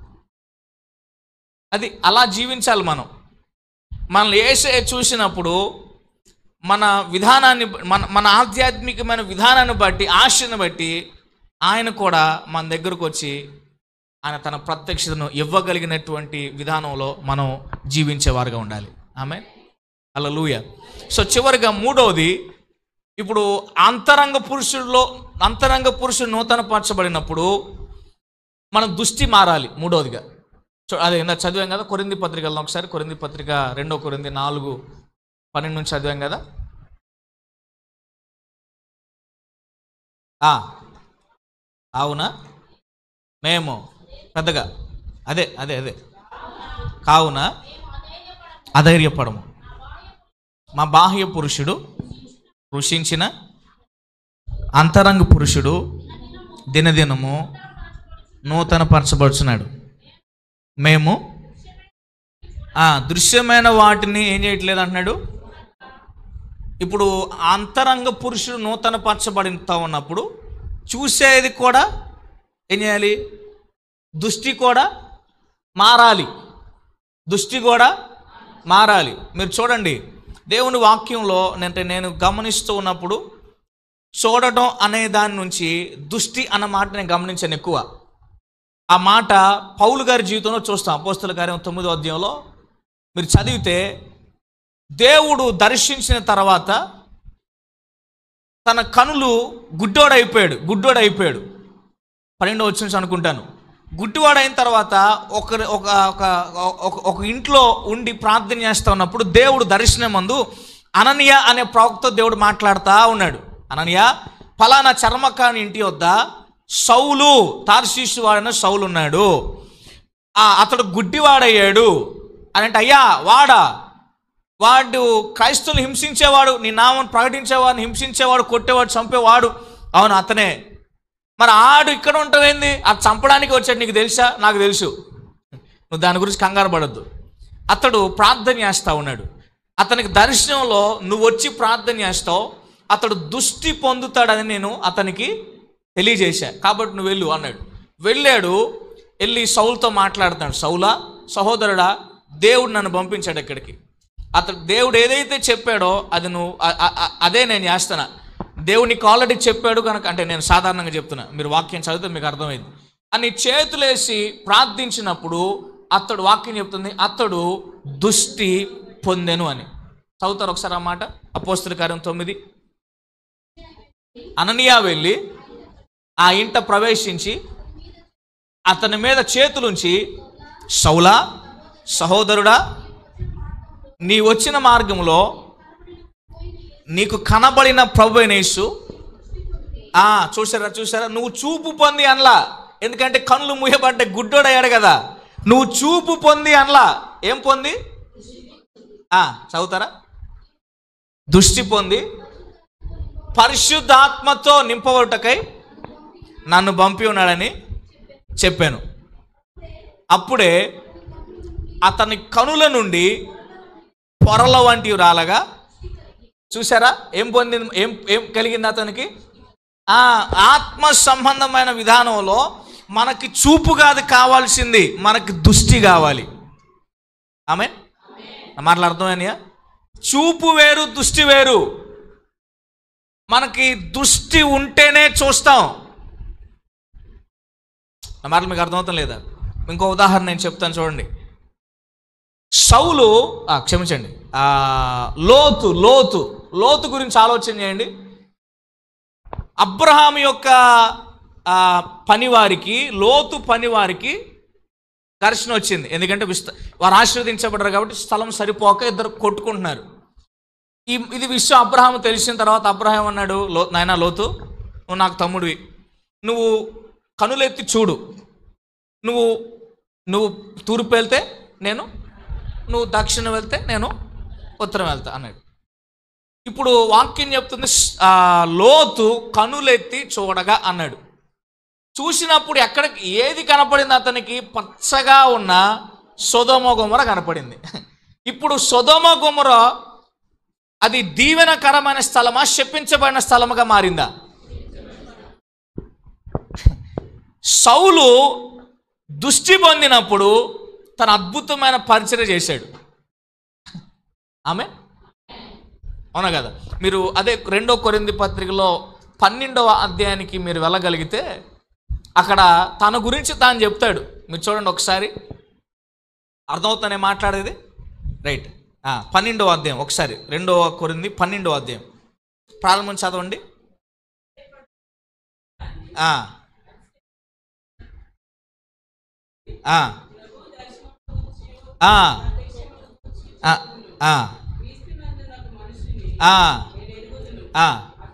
S1: అది అలా జీవించాలి మనం మనల్ని ఏసయ్య చూసినప్పుడు మన విధానాన్ని మన మన ఆధ్యాత్మికమైన విధానాన్ని బట్టి ఆశను బట్టి ఆయన కూడా మన దగ్గరకు వచ్చి ఆయన తన ప్రత్యక్షతను ఇవ్వగలిగినటువంటి విధానంలో మనం జీవించేవారుగా ఉండాలి ఆమె అలా లూయ సో చివరిగా మూడవది ఇప్పుడు అంతరంగ పురుషుల్లో అంతరంగ పురుషుడు నూతన పరచబడినప్పుడు మన దృష్టి మారాలి మూడవదిగా చూ అదే ఇందా చదివాం కదా కొరింది పత్రిక వెళ్దాం ఒకసారి కొరింది పత్రిక రెండో కొరింది నాలుగు పన్నెండు నుంచి చదివాం కదా ఆ, అవునా మేము పెద్దగా అదే అదే అదే కావున అధైర్యపడము మా బాహ్య పురుషుడు కృషించిన అంతరంగ పురుషుడు దినదినము నూతన పరచబడుచున్నాడు మేము ఆ, దృశ్యమైన వాటిని ఏం చేయట్లేదు అంటున్నాడు ఇప్పుడు అంతరంగ పురుషుడు నూతన పరచబడితా ఉన్నప్పుడు చూసేది కూడా ఏం చేయాలి దృష్టి కూడా మారాలి దృష్టి కూడా మారాలి మీరు చూడండి దేవుని వాక్యంలో అంటే నేను గమనిస్తూ ఉన్నప్పుడు చూడటం అనే దాని నుంచి దృష్టి అన్న మాట నేను గమనించాను ఎక్కువ ఆ మాట పౌలు గారి జీవితంలో చూస్తాం అపోస్తుల కార్యం తొమ్మిదో అధ్యాయంలో మీరు చదివితే దేవుడు దర్శించిన తర్వాత తన కనులు గుడ్డోడైపోయాడు గుడ్డోడైపోయాడు పన్నెండో వచ్చి అనుకుంటాను గుడ్డివాడైన తర్వాత ఒక ఒక ఒక ఒక- ఒక ఇంట్లో ఉండి ప్రార్థన చేస్తా ఉన్నప్పుడు దేవుడు దర్శనం మందు అననీయ అనే ప్రవక్త దేవుడు మాట్లాడుతూ ఉన్నాడు అననీయ ఫలానా చర్మకాని ఇంటి వద్ద సౌలు తార్శీషు వాడైన సౌలు ఉన్నాడు ఆ, అతడు గుడ్డివాడయ్యాడు అని అంటే అయ్యా వాడా వాడు క్రైస్తవులు హింసించేవాడు నీ నామం ప్రకటించేవాడిని హింసించేవాడు కొట్టేవాడు చంపేవాడు అవును అతనే మరి ఆడు ఇక్కడ ఉంటావేంది ఆ చంపడానికి వచ్చాడు నీకు తెలుసా నాకు తెలుసు నువ్వు దాని గురించి కంగారు పడద్దు అతడు ప్రార్థన చేస్తా ఉన్నాడు అతనికి దర్శనంలో నువ్వు వచ్చి ప్రార్థన చేస్తావు అతడు దుష్టి పొందుతాడని నేను అతనికి తెలియజేశా కాబట్టి నువ్వు వెళ్ళు అన్నాడు వెళ్ళాడు వెళ్ళి సౌలుతో మాట్లాడుతున్నాడు సౌలా సహోదరుడా దేవుడు నన్ను పంపించాడు ఇక్కడికి అతడు దేవుడు ఏదైతే చెప్పాడో అది నువ్వు అ- అ- అ- అదే నేను చేస్తున్నా దేవుడు నీకు ఆల్రెడీ చెప్పాడు కనుక అంటే నేను సాధారణంగా చెప్తున్నా మీరు వాక్యం చదివితే మీకు అర్థమైంది అని చేతులేసి ప్రార్థించినప్పుడు అతడు వాక్యం చెప్తుంది అతడు దుష్టి పొందెను అని చదువుతారు ఒకసారి ఆ మాట అపోస్తుల కార్యం తొమ్మిది అననీయా వెళ్ళి ఆ ఇంట ప్రవేశించి అతని మీద చేతులుంచి సౌలా సహోదరుడా నీ వచ్చిన మార్గంలో నీకు కనబడిన ప్రభు అయిన యేసు ఆ చూసారా చూసారా నువ్వు చూపు పొంది అనలా ఎందుకంటే కళ్ళు మూయబడ్డ గుడ్డోడయ్యాడు కదా నువ్వు చూపు పొంది అనలా ఏం పొంది ఆ చదువుతారా దృష్టి పొంది పరిశుద్ధాత్మతో నింపబడుటకై నన్ను పంపి ఉన్నాడని చెప్పాను అప్పుడే అతని కనుల నుండి పొరల వంటివి రాలగా చూసారా ఏం పొందింది ఏం ఏం కలిగింది అతనికి ఆ ఆత్మ సంబంధమైన విధానంలో మనకి చూపు కాదు కావాల్సింది మనకి దృష్టి కావాలి ఆమె నా మాటలు అర్థమైనయా చూపు వేరు దృష్టి వేరు మనకి దృష్టి ఉంటేనే చూస్తాం నా మాటలు మీకు అర్థమవుతాం లేదా ఇంకో ఉదాహరణ నేను చెప్తాను చూడండి సౌలు ఆ, క్షమించండి ఆ, లోతు లోతు లోతు గురించి ఆలోచన చేయండి అబ్రహాం యొక్క ఆ, పనివారికి లోతు పనివారికి దర్శనం వచ్చింది ఎందుకంటే విస్త వారు ఆశీర్వదించబడ్డారు కాబట్టి స్థలం సరిపోక ఇద్దరు కొట్టుకుంటున్నారు ఈ ఇది విషయం అబ్రహాం తెలిసిన తర్వాత అబ్రహాం అన్నాడు లో నాయనా లోతు నువ్వు నాకు తమ్ముడివి నువ్వు కనులెత్తి చూడు నువ్వు నువ్వు తూర్పు వెళ్తే నేను నువ్వు దక్షిణం వెళ్తే నేను ఉత్తరం వెళ్తా అన్నాడు ఇప్పుడు వాక్యం చెప్తుంది స్- ఆ, లోతు కనులెత్తి చూడగా అన్నాడు చూసినప్పుడు ఎక్కడ ఏది కనపడింది అతనికి పచ్చగా ఉన్న సొదమ గుమర కనపడింది ఇప్పుడు సొదమ గుమర అది దీవెనకరమైన స్థలమా శపించబడిన స్థలముగా మారిందా సౌలు దృష్టి పొందినప్పుడు తన అద్భుతమైన పరిచయం చేశాడు ఆమె అవునా కదా మీరు అదే రెండో కొరింది పత్రికలో పన్నెండవ అధ్యాయానికి మీరు వెళ్ళగలిగితే అక్కడ తన గురించి తాను చెప్తాడు మీరు చూడండి ఒకసారి అర్థమవుతానే మాట్లాడేది రైట్ ఆ, పన్నెండవ అధ్యాయం ఒకసారి రెండవ కొరింది పన్నెండవ అధ్యాయం ప్రారంభం చదవండి ఆ. ఆ. ఆ, ఆ, ఆ, ఆ, ఆ,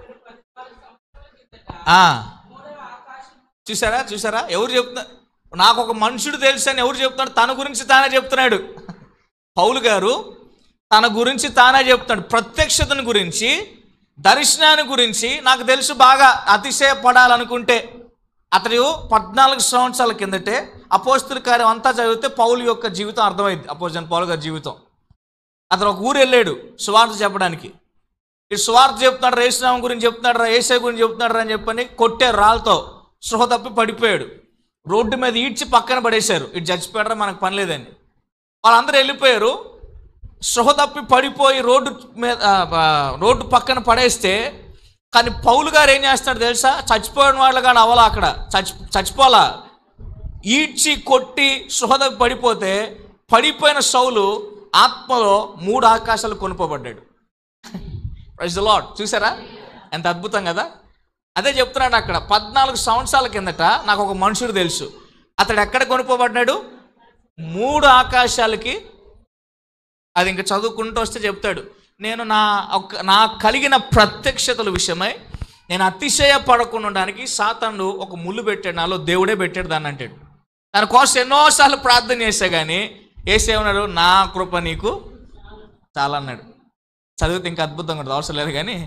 S1: ఆ. చూసారా చూసారా ఎవరు చెప్తున్నారు నాకు ఒక మనుషుడు తెలుసు అని ఎవరు చెప్తున్నాడు తన గురించి తానే చెప్తున్నాడు పౌలు గారు తన గురించి తానే చెప్తున్నాడు ప్రత్యక్షతను గురించి దర్శనాన్ని గురించి నాకు తెలుసు బాగా అతిశయపడాలనుకుంటే అతడు పద్నాలుగు సంవత్సరాల కిందటే అపోస్తుల కార్యం అంతా చదివితే పౌలు యొక్క జీవితం అర్థమైంది అపోజన్ పౌలు గారి జీవితం అతను ఒక ఊరు వెళ్ళాడు సువార్త చెప్పడానికి ఇటు సువార్త చెప్తున్నాడు రేసునామం గురించి చెప్తున్నాడు రా ఏసై గురించి చెప్తున్నాడు రా అని చెప్పని కొట్టారు రాళ్ళతో సృహ తప్పి పడిపోయాడు రోడ్డు మీద ఈడ్చి పక్కన పడేశారు ఇటు చచ్చిపోయాడరా మనకు పని లేదని వాళ్ళందరూ వెళ్ళిపోయారు సృహ తప్పి పడిపోయి రోడ్డు మీద ఆ, ఆ, రోడ్డు పక్కన పడేస్తే కానీ పౌలు గారు ఏం చేస్తున్నాడు తెలుసా చచ్చిపోయిన వాళ్ళు కానీ అవలా అక్కడ చచ్చి చచ్చిపోలా ఈడ్చి కొట్టి సృహ తప్పి పడిపోతే పడిపోయిన సౌలు ఆత్మలో మూడు ఆకాశాలు కొనుకోబడ్డాడు ప్రైజ్ లాడ్ చూసారా ఎంత అద్భుతం కదా అదే చెప్తున్నాడు అక్కడ పద్నాలుగు సంవత్సరాల కిందట నాకు ఒక మనుషుడు తెలుసు అతడు ఎక్కడ కొనుక్కోబడ్డాడు మూడు ఆకాశాలకి అది ఇంకా చదువుకుంటూ వస్తే చెప్తాడు నేను నా ఒక నా కలిగిన ప్రత్యక్షతల విషయమై నేను అతిశయపడకుండా ఉండడానికి సాతానుడు ఒక ముళ్ళు పెట్టాడు నాలో దేవుడే పెట్టాడు దాన్ని అంటాడు దానికోసం ఎన్నోసార్లు ప్రార్థన చేశా కానీ ఏసేమన్నాడు నా కృప నీకు చాలా అన్నాడు చదివితే ఇంకా అద్భుతంగా ఉంటుంది అవసరం లేదు కానీ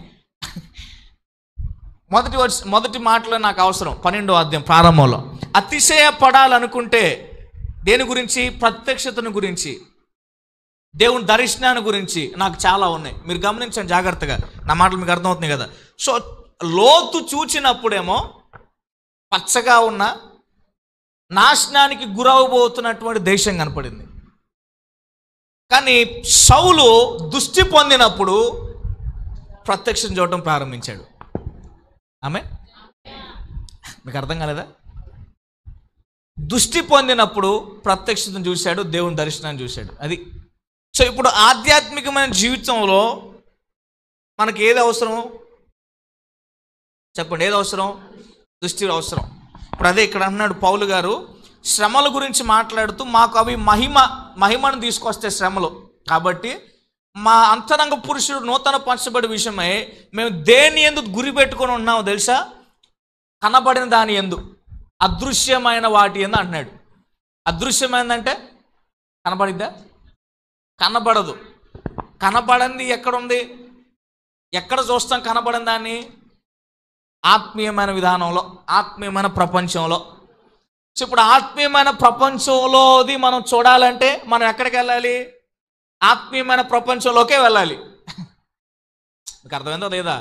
S1: మొదటి వర్స్ మొదటి మాటలో నాకు అవసరం పన్నెండో అధ్యాయం ప్రారంభంలో అతిశయపడాలనుకుంటే దేని గురించి ప్రత్యక్షతను గురించి దేవుని దర్శనాన్ని గురించి నాకు చాలా ఉన్నాయి మీరు గమనించండి జాగ్రత్తగా నా మాటలు మీకు అర్థమవుతున్నాయి కదా సో లోతు చూచినప్పుడేమో పచ్చగా ఉన్న నాశనానికి గురవబోతున్నటువంటి దేశం కనపడింది కానీ సౌలు దృష్టి పొందినప్పుడు ప్రత్యక్షం చూడటం ప్రారంభించాడు ఆమె మీకు అర్థం కాలేదా దృష్టి పొందినప్పుడు ప్రత్యక్షతను చూశాడు దేవుని దర్శనాన్ని చూశాడు అది సో ఇప్పుడు ఆధ్యాత్మికమైన జీవితంలో మనకి ఏది అవసరం చెప్పండి ఏది అవసరం దృష్టి అవసరం ఇప్పుడు అదే ఇక్కడ అన్నాడు పౌలు గారు శ్రమల గురించి మాట్లాడుతూ మాకు అవి మహిమ మహిమను తీసుకొస్తే శ్రమలు కాబట్టి మా అంతరంగ పురుషుడు నూతన పంచబడి విషయమై మేము దేని ఎందు గురి పెట్టుకొని ఉన్నామో తెలుసా కనబడిన దాని ఎందు అదృశ్యమైన వాటి ఎందు అంటున్నాడు అదృశ్యమైందంటే కనబడిద్దా కనబడదు కనబడింది ఎక్కడుంది ఎక్కడ చూస్తాం కనబడిన దాన్ని ఆత్మీయమైన విధానంలో ఆత్మీయమైన ప్రపంచంలో సో ఇప్పుడు ఆత్మీయమైన ప్రపంచంలోది మనం చూడాలంటే మనం ఎక్కడికి వెళ్ళాలి ఆత్మీయమైన ప్రపంచంలోకే వెళ్ళాలి మీకు అర్థమైందో లేదా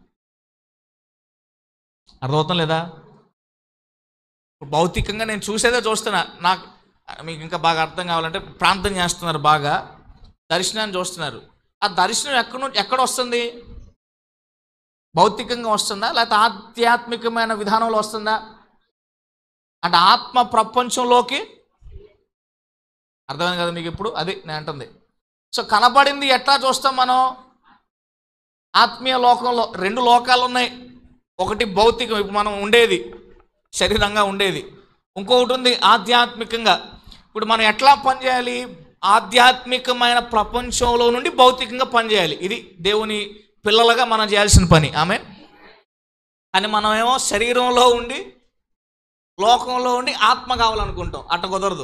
S1: అర్థమవుతాం లేదా ఇప్పుడు భౌతికంగా నేను చూసేదే చూస్తున్నా నాకు మీకు ఇంకా బాగా అర్థం కావాలంటే ప్రాంతం చేస్తున్నారు బాగా దర్శనాన్ని చూస్తున్నారు ఆ దర్శనం ఎక్కడ నుంచి ఎక్కడ వస్తుంది భౌతికంగా వస్తుందా లేకపోతే ఆధ్యాత్మికమైన విధానంలో వస్తుందా అంటే ఆత్మ ప్రపంచంలోకి అర్థమైంది కదా మీకు ఇప్పుడు అది నేను అంటుంది సో కనబడింది ఎట్లా చూస్తాం మనం ఆత్మీయ లోకంలో రెండు లోకాలు ఉన్నాయి ఒకటి భౌతికం ఇప్పుడు మనం ఉండేది శరీరంగా ఉండేది ఇంకొకటి ఉంది ఆధ్యాత్మికంగా ఇప్పుడు మనం ఎట్లా పనిచేయాలి ఆధ్యాత్మికమైన ప్రపంచంలో నుండి భౌతికంగా పనిచేయాలి ఇది దేవుని పిల్లలుగా మనం చేయాల్సిన పని ఆమె అని మనమేమో శరీరంలో ఉండి లోకంలో ఉండి ఆత్మ కావాలనుకుంటాం అట్ట కుదరదు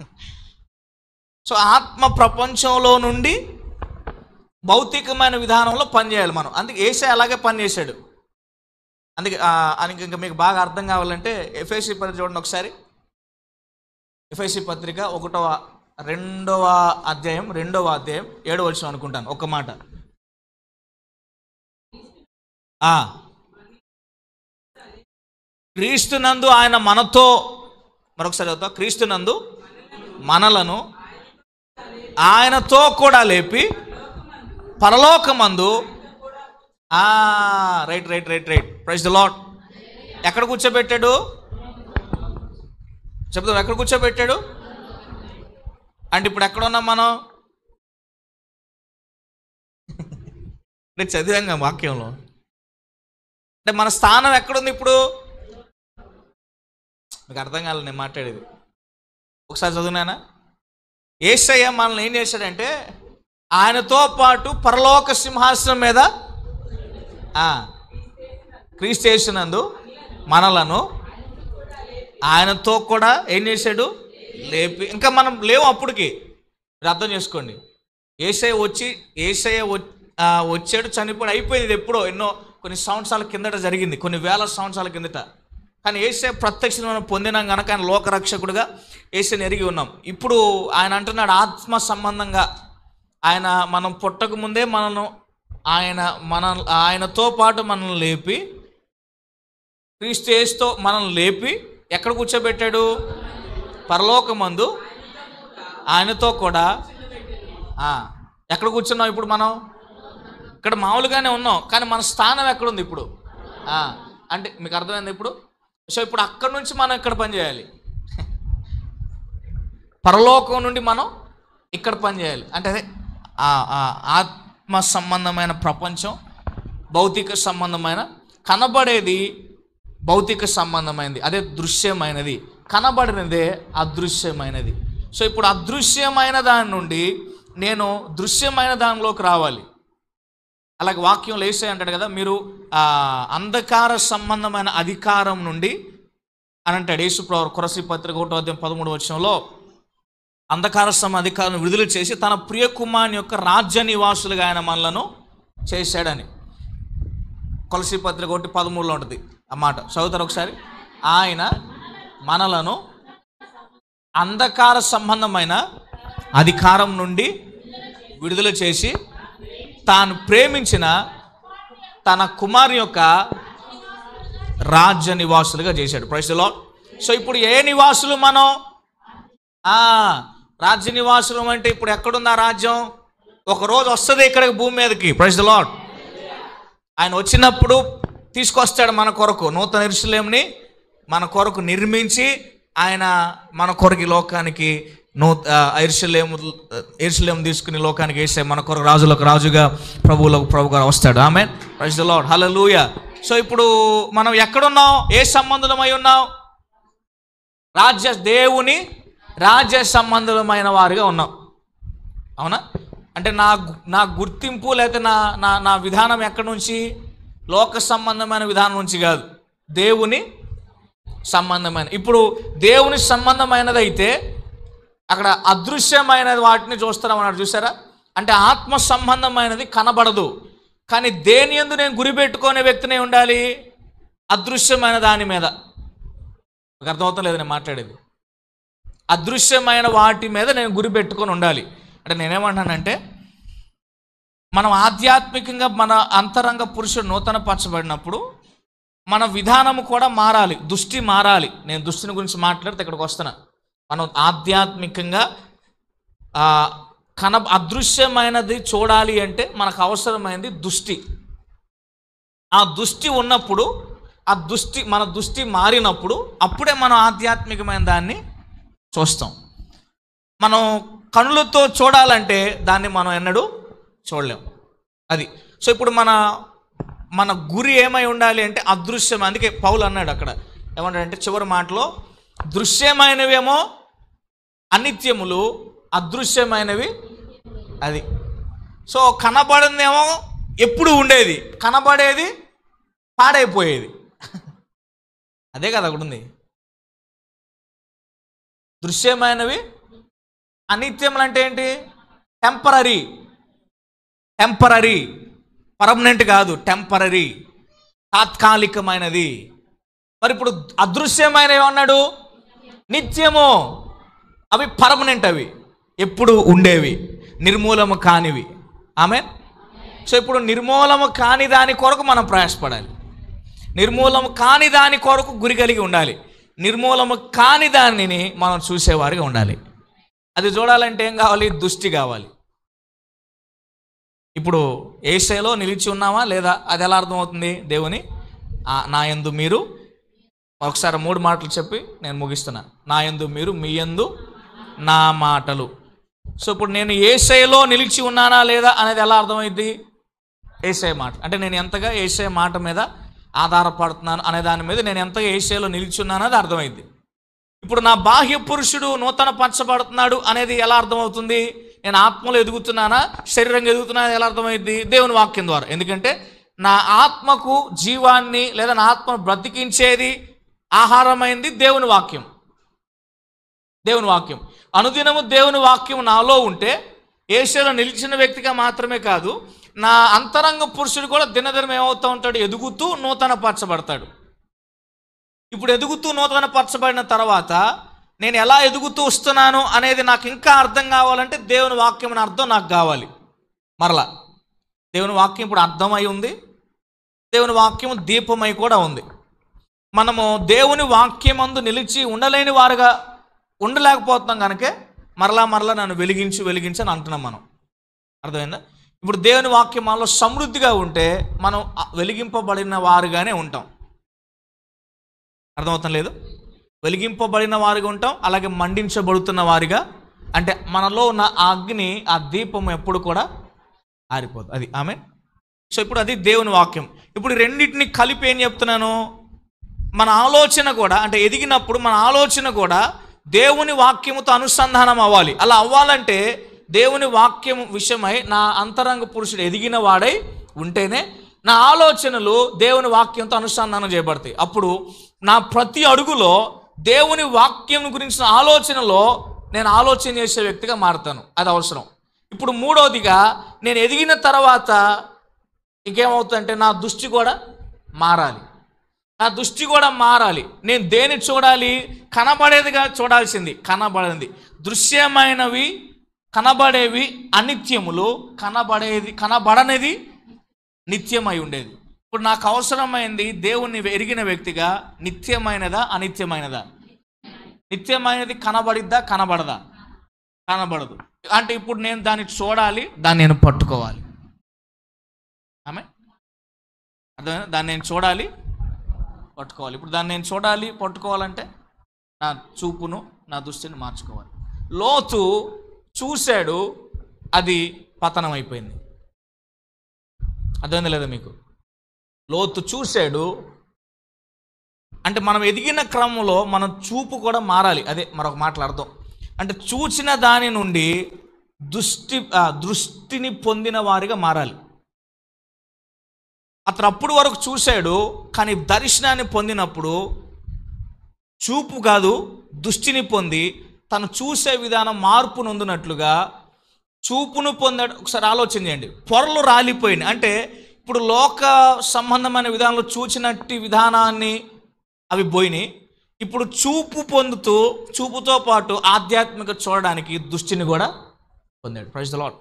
S1: సో ఆత్మ ప్రపంచంలో నుండి భౌతికమైన విధానంలో పనిచేయాలి మనం అందుకే ఏసే అలాగే పనిచేశాడు అందుకే ఆ, అందుకే ఇంకా మీకు బాగా అర్థం కావాలంటే ఎఫ్ఐసి పత్రిక చూడండి ఒకసారి ఎఫ్ఐసి పత్రిక ఒకటవ రెండవ అధ్యాయం రెండవ అధ్యాయం ఏడవ వచ్చిన అనుకుంటాను ఒక్క మాట ఆ. క్రీస్తునందు ఆయన మనతో మరొకసారి చదువుతా క్రీస్తునందు మనలను ఆయనతో కూడా లేపి పరలోకమందు ఆ right right right right praise the lord ఎక్కడ కూర్చోబెట్టాడు చెప్తాం ఎక్కడ కూర్చోబెట్టాడు అంటే ఇప్పుడు ఎక్కడ ఉన్నాం మనం నేను చదివాం కదా వాక్యంలో అంటే మన స్థానం ఎక్కడుంది ఇప్పుడు మీకు అర్థం కాలేదు నేను మాట్లాడేది ఒకసారి చదివినానా ఏసయ్య మనల్ని ఏం చేశాడంటే ఆయనతో పాటు పరలోక సింహాసనం మీద ఆ, క్రీస్తు చేసినందు మనలను ఆయనతో కూడా ఏం చేశాడు లేపి ఇంకా మనం లేవు అప్పటికి మీరు అర్థం చేసుకోండి ఏసఐ వచ్చి ఏసఐ వచ్చాడు చనిపోయి అయిపోయింది ఇది ఎప్పుడో ఎన్నో కొన్ని సంవత్సరాల కిందట జరిగింది కొన్ని వేల సంవత్సరాల కిందట కానీ ఏసఐ ప్రత్యక్ష మనం పొందినాం కనుక ఆయన లోకరక్షకుడుగా ఏసైని ఎరిగి ఉన్నాం ఇప్పుడు ఆయన అంటున్నాడు ఆత్మ సంబంధంగా ఆయన మనం పుట్టక ముందే మనను ఆయన మన ఆయనతో పాటు మనల్ని లేపి క్రీస్తు యేసుతో మనల్ని లేపి ఎక్కడ కూర్చోబెట్టాడు పరలోకమందు ఆయనతో కూడా ఆ, ఎక్కడ కూర్చున్నాం ఇప్పుడు మనం ఇక్కడ మామూలుగానే ఉన్నాం కానీ మన స్థానం ఎక్కడుంది ఇప్పుడు ఆ, అంటే మీకు అర్థమైంది ఇప్పుడు సో ఇప్పుడు అక్కడ నుంచి మనం ఇక్కడ పని చేయాలి పరలోకం నుండి మనం ఇక్కడ పని చేయాలి అంటే అదే ఆ- ఆ ఆత్మ సంబంధమైన ప్రపంచం భౌతిక సంబంధమైన కనబడేది భౌతిక సంబంధమైనది అదే దృశ్యమైనది కనబడినదే అదృశ్యమైనది సో ఇప్పుడు అదృశ్యమైన దాని నుండి నేను దృశ్యమైన దానిలోకి రావాలి అలాగే వాక్యం లేసే అంటాడు కదా మీరు ఆ, అంధకార సంబంధమైన అధికారం నుండి అని అంటాడు యేసుప్రవర్ కొరసి పత్రిక ఒకటో అధ్యాయం పదమూడు వచ్చంలో అంధకార సమ అధికారం విడుదల చేసి తన ప్రియ కుమారుని యొక్క రాజ్య నివాసులుగా ఆయన మనలను చేశాడని కొలసి పత్రిక ఒకటి పదమూడులో ఉంటుంది ఆ మాట చదువుతారు ఒకసారి ఆయన మనలను అంధకార సంబంధమైన అధికారం నుండి విడుదల చేసి తాను ప్రేమించిన తన కుమారు యొక్క రాజ్య నివాసులుగా చేశాడు ప్రైస్లో సో ఇప్పుడు ఏ నివాసులు మనం ఆ, రాజ్య నివాసులం అంటే ఇప్పుడు ఎక్కడుంది ఆ రాజ్యం ఒక రోజు వస్తుంది ఇక్కడికి భూమి మీదకి ప్రైజ్ ద లాడ్ ఆయన వచ్చినప్పుడు తీసుకొస్తాడు మన కొరకు నూతన ఇరుషులేంని మన కొరకు నిర్మించి ఆయన మన కొరకు ఈ లోకానికి నూ ఐర్షలేము ఐర్షలేము తీసుకుని లోకానికి వేసే మన కొరకు రాజులకు రాజుగా ప్రభువులకు ప్రభుగా వస్తాడు ఆమె praise the lord hallelujah so ఇప్పుడు మనం ఎక్కడున్నాం ఏ సంబంధమై ఉన్నాం రాజ్య దేవుని రాజ్య సంబంధమైన వారిగా ఉన్నాం అవునా అంటే నా గు- నా గుర్తింపు లేకపోతే నా నా నా విధానం ఎక్కడి నుంచి లోక సంబంధమైన విధానం నుంచి కాదు దేవుని సంబంధమైన ఇప్పుడు దేవుని సంబంధమైనది అయితే అక్కడ అదృశ్యమైన వాటిని చూస్తున్నాం అన్నాడు చూసారా అంటే ఆత్మ సంబంధమైనది కనబడదు కానీ దేని ఎందు నేను గురి పెట్టుకునే వ్యక్తినే ఉండాలి అదృశ్యమైన దాని మీద మీకు అర్థమవుతాం లేదు నేను మాట్లాడేది అదృశ్యమైన వాటి మీద నేను గురి పెట్టుకొని ఉండాలి అంటే నేనేమంటానంటే మనం ఆధ్యాత్మికంగా మన అంతరంగ పురుషుడు నూతన పరచబడినప్పుడు మన విధానము కూడా మారాలి దృష్టి మారాలి నేను దృష్టిని గురించి మాట్లాడితే ఇక్కడికి వస్తున్నా మనం ఆధ్యాత్మికంగా ఆ, కన అదృశ్యమైనది చూడాలి అంటే మనకు అవసరమైనది దృష్టి ఆ దృష్టి ఉన్నప్పుడు ఆ దృష్టి మన దృష్టి మారినప్పుడు అప్పుడే మనం ఆధ్యాత్మికమైన దాన్ని చూస్తాం మనం కనులతో చూడాలంటే దాన్ని మనం ఎన్నడూ చూడలేం అది సో ఇప్పుడు మన మన గురి ఏమై ఉండాలి అంటే అదృశ్యం అందుకే పౌలు అన్నాడు అక్కడ ఏమంటాడంటే చివరి మాటలో దృశ్యమైనవేమో అనిత్యములు అదృశ్యమైనవి అది సో కనబడిందేమో ఎప్పుడు ఉండేది కనబడేది పాడైపోయేది అదే కదా అక్కడ ఉంది దృశ్యమైనవి అనిత్యములు అంటే ఏంటి టెంపరీ టెంపరీ పర్మనెంట్ కాదు టెంపరీ తాత్కాలికమైనది మరి ఇప్పుడు అదృశ్యమైనవి అన్నాడు నిత్యము అవి పర్మనెంట్ అవి ఎప్పుడు ఉండేవి నిర్మూలము కానివి ఆమె సో ఇప్పుడు నిర్మూలము కాని దాని కొరకు మనం ప్రయాసపడాలి నిర్మూలము కాని దాని కొరకు గురి కలిగి ఉండాలి నిర్మూలము కాని దానిని మనం చూసేవారిగా ఉండాలి అది చూడాలంటే ఏం కావాలి దృష్టి కావాలి ఇప్పుడు ఏసైలో నిలిచి ఉన్నామా లేదా అది ఎలా అర్థమవుతుంది దేవుని ఆ, నా యందు మీరు ఒకసారి మూడు మాటలు చెప్పి నేను ముగిస్తున్నా నా యందు మీరు మీ యందు నా మాటలు సో ఇప్పుడు నేను ఏసైలో నిలిచి ఉన్నానా లేదా అనేది ఎలా అర్థమైంది ఏసఐ మాట అంటే నేను ఎంతగా ఏసఐ మాట మీద ఆధారపడుతున్నాను అనే దాని మీద నేను ఎంతగా ఏసైలో నిలిచి ఉన్నానో అది అర్థమైంది ఇప్పుడు నా బాహ్య పురుషుడు నూతన పరచబడుతున్నాడు అనేది ఎలా అర్థమవుతుంది నేను ఆత్మలో ఎదుగుతున్నానా శరీరంగా ఎదుగుతున్నానా ఎలా అర్థమైంది దేవుని వాక్యం ద్వారా ఎందుకంటే నా ఆత్మకు జీవాన్ని లేదా నా ఆత్మను బ్రతికించేది ఆహారమైంది దేవుని వాక్యం దేవుని వాక్యం అనుదినము దేవుని వాక్యం నాలో ఉంటే ఏషియాలో నిలిచిన వ్యక్తిగా మాత్రమే కాదు నా అంతరంగ పురుషుడు కూడా దినదినం ఏమవుతూ ఉంటాడు ఎదుగుతూ నూతన పరచబడతాడు ఇప్పుడు ఎదుగుతూ నూతన పరచబడిన తర్వాత నేను ఎలా ఎదుగుతూ వస్తున్నాను అనేది నాకు ఇంకా అర్థం కావాలంటే దేవుని వాక్యం అనే అర్థం నాకు కావాలి మరలా దేవుని వాక్యం ఇప్పుడు అర్థమై ఉంది దేవుని వాక్యం దీపమై కూడా ఉంది మనము దేవుని వాక్యమందు నిలిచి ఉండలేని వారుగా ఉండలేకపోతున్నాం కనుకే మరలా మరలా నన్ను వెలిగించి వెలిగించి అని అంటున్నాం మనం అర్థమైందా ఇప్పుడు దేవుని వాక్యం మనలో సమృద్ధిగా ఉంటే మనం ఆ వెలిగింపబడిన వారుగానే ఉంటాం అర్థమవుతాం లేదు వెలిగింపబడిన వారిగా ఉంటాం అలాగే మండించబడుతున్న వారిగా అంటే మనలో ఉన్న ఆ అగ్ని ఆ దీపం ఎప్పుడు కూడా ఆరిపోదు అది ఆమె సో ఇప్పుడు అది దేవుని వాక్యం ఇప్పుడు ఈ రెండింటిని కలిపి ఏం చెప్తున్నాను మన ఆలోచన కూడా అంటే ఎదిగినప్పుడు మన ఆలోచన కూడా దేవుని వాక్యముతో అనుసంధానం అవ్వాలి అలా అవ్వాలంటే దేవుని వాక్యం విషయమై నా అంతరంగ పురుషుడు ఎదిగిన వాడై ఉంటేనే నా ఆలోచనలు దేవుని వాక్యంతో అనుసంధానం చేయబడతాయి అప్పుడు నా ప్రతి అడుగులో దేవుని వాక్యం గురించిన ఆలోచనలో నేను ఆలోచన చేసే వ్యక్తిగా మారుతాను అది అవసరం ఇప్పుడు మూడవదిగా నేను ఎదిగిన తర్వాత ఇంకేమవుతుందంటే నా దృష్టి కూడా మారాలి నా దృష్టి కూడా మారాలి నేను దేని చూడాలి కనబడేదిగా చూడాల్సింది కనబడింది దృశ్యమైనవి కనబడేవి అనిత్యములు కనబడేది కనబడనిది నిత్యమై ఉండేది ఇప్పుడు నాకు అవసరమైంది దేవుణ్ణి ఎరిగిన వ్యక్తిగా నిత్యమైనదా అనిత్యమైనదా నిత్యమైనది కనబడిద్దా కనబడదా కనబడదు అంటే ఇప్పుడు నేను దాన్ని చూడాలి దాన్ని నేను పట్టుకోవాలి ఆమె అర్థమైందా దాన్ని నేను చూడాలి పట్టుకోవాలి ఇప్పుడు దాన్ని నేను చూడాలి పట్టుకోవాలంటే నా చూపును నా దృష్టిని మార్చుకోవాలి లోతు చూశాడు అది పతనం అయిపోయింది అర్థమైందా లేదా మీకు లోతు చూశాడు అంటే మనం ఎదిగిన క్రమంలో మన చూపు కూడా మారాలి అదే మరొక మాటలు అర్థం అంటే చూచిన దాని నుండి దృష్టి ఆ, దృష్టిని పొందిన వారిగా మారాలి అతను అప్పుడు వరకు చూశాడు కానీ దర్శనాన్ని పొందినప్పుడు చూపు కాదు దృష్టిని పొంది తను చూసే విధానం మార్పు నొందినట్లుగా చూపును పొందాడు ఒకసారి ఆలోచన చేయండి పొరలు రాలిపోయింది అంటే ఇప్పుడు లోక సంబంధమైన విధానంలో చూచినట్టి విధానాన్ని అవి పోయినాయి ఇప్పుడు చూపు పొందుతూ చూపుతో పాటు ఆధ్యాత్మిక చూడడానికి దృష్టిని కూడా పొందాడు ప్రైజ్ ద లాడ్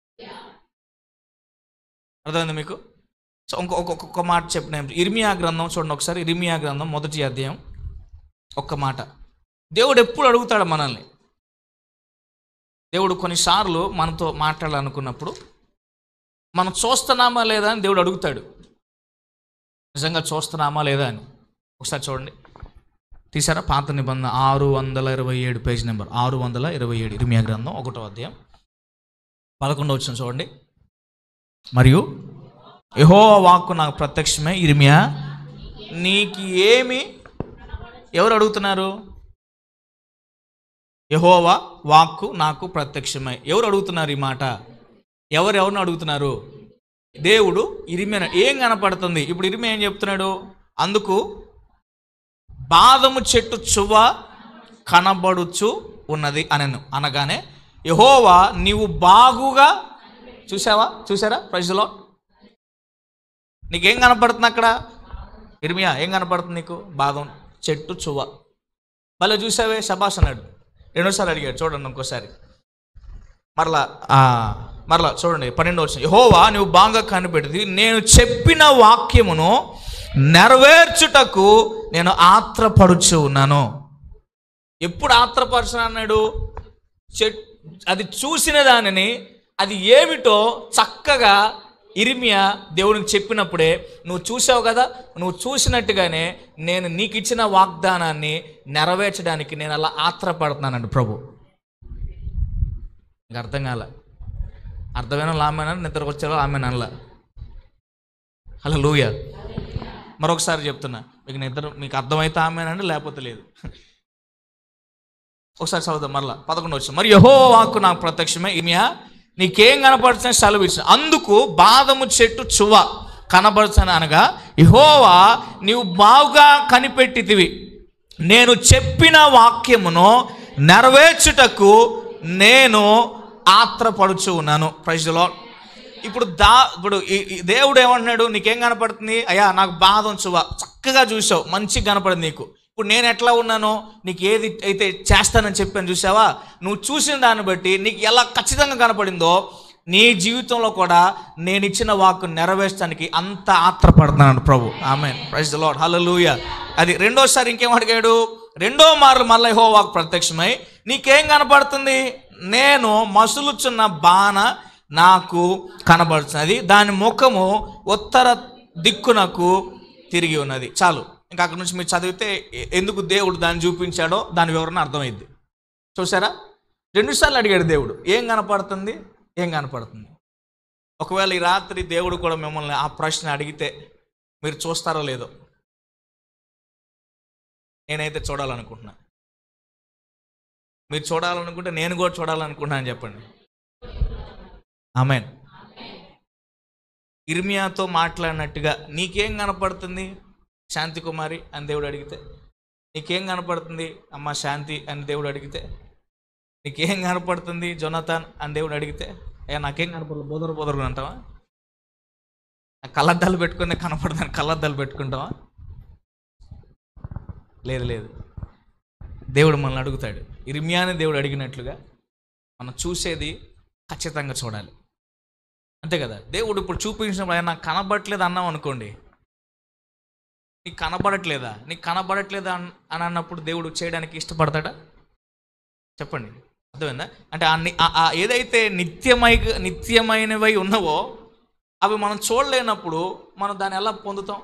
S1: అర్థమైంది మీకు సో ఇంకో ఒక- ఒక్కొక్క మాట చెప్పిన ఇర్మియా గ్రంథం చూడండి ఒకసారి ఇర్మియా గ్రంథం మొదటి అధ్యాయం ఒక్క మాట దేవుడు ఎప్పుడు అడుగుతాడు మనల్ని దేవుడు కొన్నిసార్లు మనతో మాట్లాడాలనుకున్నప్పుడు మనం చూస్తున్నామా లేదా అని దేవుడు అడుగుతాడు నిజంగా చూస్తున్నామా లేదా అని ఒకసారి చూడండి తీసారా పాత నిబంధన ఆరు వందల ఇరవై ఏడు పేజ్ నెంబర్ ఆరు వందల ఇరవై ఏడు ఇరిమియా గ్రంథం ఒకటో అధ్యాయం పదకొండవ వచ్చిన చూడండి మరియు యహో వాక్కు నాకు ప్రత్యక్షమే ఇరిమియా నీకు ఏమి ఎవరు అడుగుతున్నారు యహోవా వాక్కు నాకు ప్రత్యక్షమై ఎవరు అడుగుతున్నారు ఈ మాట ఎవరు ఎవరిని అడుగుతున్నారు దేవుడు ఇరిమిన ఏం కనపడుతుంది ఇప్పుడు ఇరిమి ఏం చెప్తున్నాడు అందుకు బాదము చెట్టు చువ్వ కనబడుచు ఉన్నది అనను అనగానే యహోవా నీవు బాగుగా చూసావా చూసారా ప్రజలో నీకేం కనపడుతుంది అక్కడ ఇర్మియా ఏం కనపడుతుంది నీకు బాదం చెట్టు చువ్వ భలే చూసావే శబాష్ అన్నాడు రెండోసారి అడిగాడు చూడండి ఇంకోసారి మరలా ఆ, మరలా చూడండి పన్నెండు వచ్చిన యహోవా నువ్వు బాగా కనిపెడితే నేను చెప్పిన వాక్యమును నెరవేర్చుటకు నేను ఆత్రపడుచు ఉన్నాను ఎప్పుడు ఆత్రపరచను అన్నాడు చెట్ అది చూసిన దానిని అది ఏమిటో చక్కగా ఇరిమియా దేవునికి చెప్పినప్పుడే నువ్వు చూసావు కదా నువ్వు చూసినట్టుగానే నేను నీకు ఇచ్చిన వాగ్దానాన్ని నెరవేర్చడానికి నేను అలా ఆత్రపడుతున్నానండి ప్రభు ఇంకా అర్థం కాల అర్థమైన ఆమెన నిద్రకు వచ్చారో ఆమె అనలా అలా లూయ మరొకసారి చెప్తున్నా మీకు నిద్ర మీకు అర్థమైతే ఆమెనండి లేకపోతే లేదు ఒకసారి చదువుదాం మరలా పదకొండు వచ్చి మరి యహో వాక్కు నాకు ప్రత్యక్షమే ఇమియా నీకేం కనపడుతుంది సెలవు ఇచ్చిన అందుకు బాదము చెట్టు చువ్వ కనబడుతుంది అనగా యహోవా నీవు బావుగా కనిపెట్టితివి నేను చెప్పిన వాక్యమును నెరవేర్చుటకు నేను ఆత్రపడుచు ఉన్నాను ప్రజలో ఇప్పుడు దా ఇప్పుడు ఈ- ఈ దేవుడు ఏమంటున్నాడు నీకేం కనపడుతుంది అయ్యా నాకు బాధ ఉంచువా చక్కగా చూసావు మంచిగా కనపడింది నీకు ఇప్పుడు నేను ఎట్లా ఉన్నానో నీకు ఏది అయితే చేస్తానని చెప్పాను చూసావా నువ్వు చూసిన దాన్ని బట్టి నీకు ఎలా ఖచ్చితంగా కనపడిందో నీ జీవితంలో కూడా నేను ఇచ్చిన వాక్కు నెరవేర్చడానికి అంత ఆత్రపడుతున్నాడు ప్రభు ఆమె ప్రైజ్ ద లాడ్ హల్లెలూయా అది రెండోసారి ఇంకేం అడిగాడు రెండో మార్లు మళ్ళీ హో వాక్ ప్రత్యక్షమై నీకేం కనపడుతుంది నేను మసులుచున్న బాణ నాకు కనబడుతున్నది దాని ముఖము ఉత్తర దిక్కునకు తిరిగి ఉన్నది చాలు ఇంకా అక్కడి నుంచి మీరు చదివితే ఎ- ఎందుకు దేవుడు దాన్ని చూపించాడో దాని వివరణ అర్థమైంది చూసారా రెండుసార్లు అడిగాడు దేవుడు ఏం కనపడుతుంది ఏం కనపడుతుంది ఒకవేళ ఈ రాత్రి దేవుడు కూడా మిమ్మల్ని ఆ ప్రశ్న అడిగితే మీరు చూస్తారో లేదో నేనైతే చూడాలనుకుంటున్నా మీరు చూడాలనుకుంటే నేను కూడా చూడాలనుకుంటున్నాను చెప్పండి ఆమెన్ ఇర్మియాతో మాట్లాడినట్టుగా నీకేం కనపడుతుంది శాంతి కుమారి అని దేవుడు అడిగితే నీకేం కనపడుతుంది అమ్మ శాంతి అని దేవుడు అడిగితే నీకేం కనపడుతుంది జొనతాన్ అని దేవుడు అడిగితే ఏ నాకేం కనపడదు బోదరు బోదరు అంటావా కళ్ళద్దాలు పెట్టుకుని కనపడదని కళ్ళద్దాలు పెట్టుకుంటావా లేదు లేదు దేవుడు మనల్ని అడుగుతాడు ఇర్మియాని దేవుడు అడిగినట్లుగా మనం చూసేది ఖచ్చితంగా చూడాలి అంతే కదా దేవుడు ఇప్పుడు చూపించినప్పుడు ఆయన నాకు కనబడట్లేదు అన్నాం అనుకోండి నీకు కనబడట్లేదా నీకు కనబడట్లేదా అన్- అని అన్నప్పుడు దేవుడు చేయడానికి ఇష్టపడతాడా చెప్పండి అర్థమైందా అంటే ఆ ని- ఆ- ఆ ఏదైతే నిత్యమై నిత్యమైనవై ఉన్నవో అవి మనం చూడలేనప్పుడు మనం దాన్ని ఎలా పొందుతాం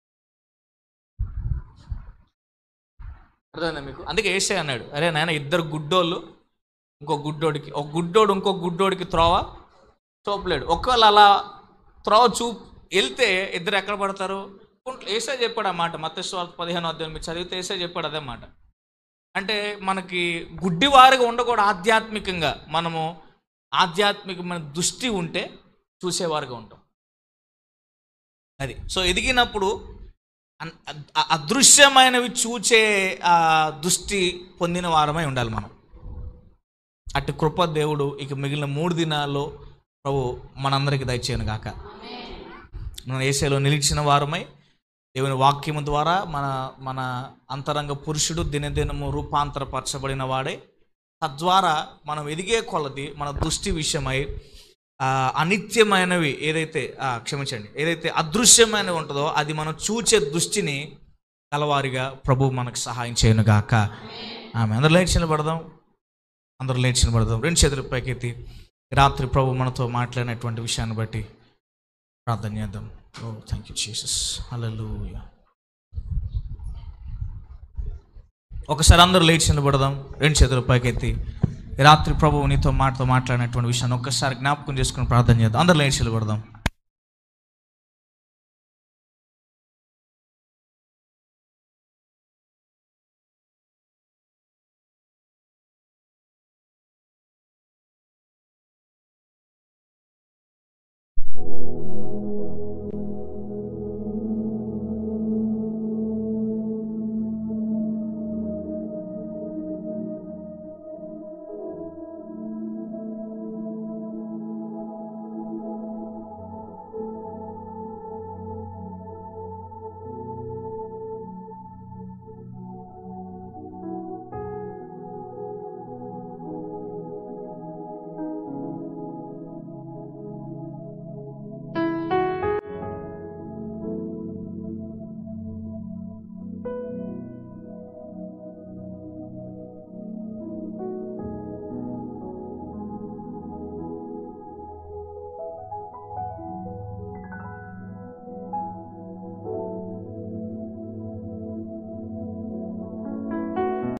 S1: అర్థమైందా మీకు అందుకే ఏసే అన్నాడు అరే నాయన ఇద్దరు గుడ్డోళ్ళు ఇంకో గుడ్డోడికి ఒక గుడ్డోడు ఇంకో గుడ్డోడికి త్రోవ చూపలేడు ఒకవేళ అలా త్రోవ చూ వెళ్తే ఇద్దరు ఎక్కడ పడతారు కుంట్ల- ఏసే చెప్పాడు ఆ మాట మత్స్వార్థ పదిహేను అధ్యాయం మీరు చదివితే ఏసే చెప్పాడు అదే మాట అంటే మనకి గుడ్డివారిగా ఉండకూడదు ఆధ్యాత్మికంగా మనము ఆధ్యాత్మికమైన దృష్టి ఉంటే చూసేవారుగా ఉంటాం అది సో ఎదిగినప్పుడు అన్- అ- అదృశ్యమైనవి చూచే ఆ దృష్టి పొందిన వారమై ఉండాలి మనం అటు కృప దేవుడు ఇక మిగిలిన మూడు దినాల్లో ప్రభు మనందరికి దయచేయను గాక మన ఏసేలో నిలిచిన వారమై దేవుని వాక్యము ద్వారా మన మన అంతరంగ పురుషుడు దినదినము రూపాంతరపరచబడిన వాడే తద్వారా మనం ఎదిగే కొలది మన దృష్టి విషయమై ఆ, అనిత్యమైనవి ఏదైతే ఆ, క్షమించండి ఏదైతే అదృశ్యమైనవి ఉంటుందో అది మనం చూచే దృష్టిని కలవారిగా ప్రభు మనకు సహాయం చేయను గాక ఆమె అందరూ లేచి పడదాం అందరూ లేచి పడదాం రెండు చేతులు పైకెత్తి రాత్రి ప్రభు మనతో మాట్లాడినటువంటి విషయాన్ని బట్టి ప్రార్థన చేద్దాం ఓ థ్యాంక్ యూ జీసస్ హల్లెలూయా ఒకసారి అందరూ లేచి నిలబడదాం రెండు చేతులు పైకెత్తి ఈ రాత్రి ప్రభువు నీతో మాటతో మాట్లాడినటువంటి విషయాన్ని ఒక్కసారి జ్ఞాపకం చేసుకుని ప్రార్థన చేద్దాం అందరూ లేచి నిలబడదాం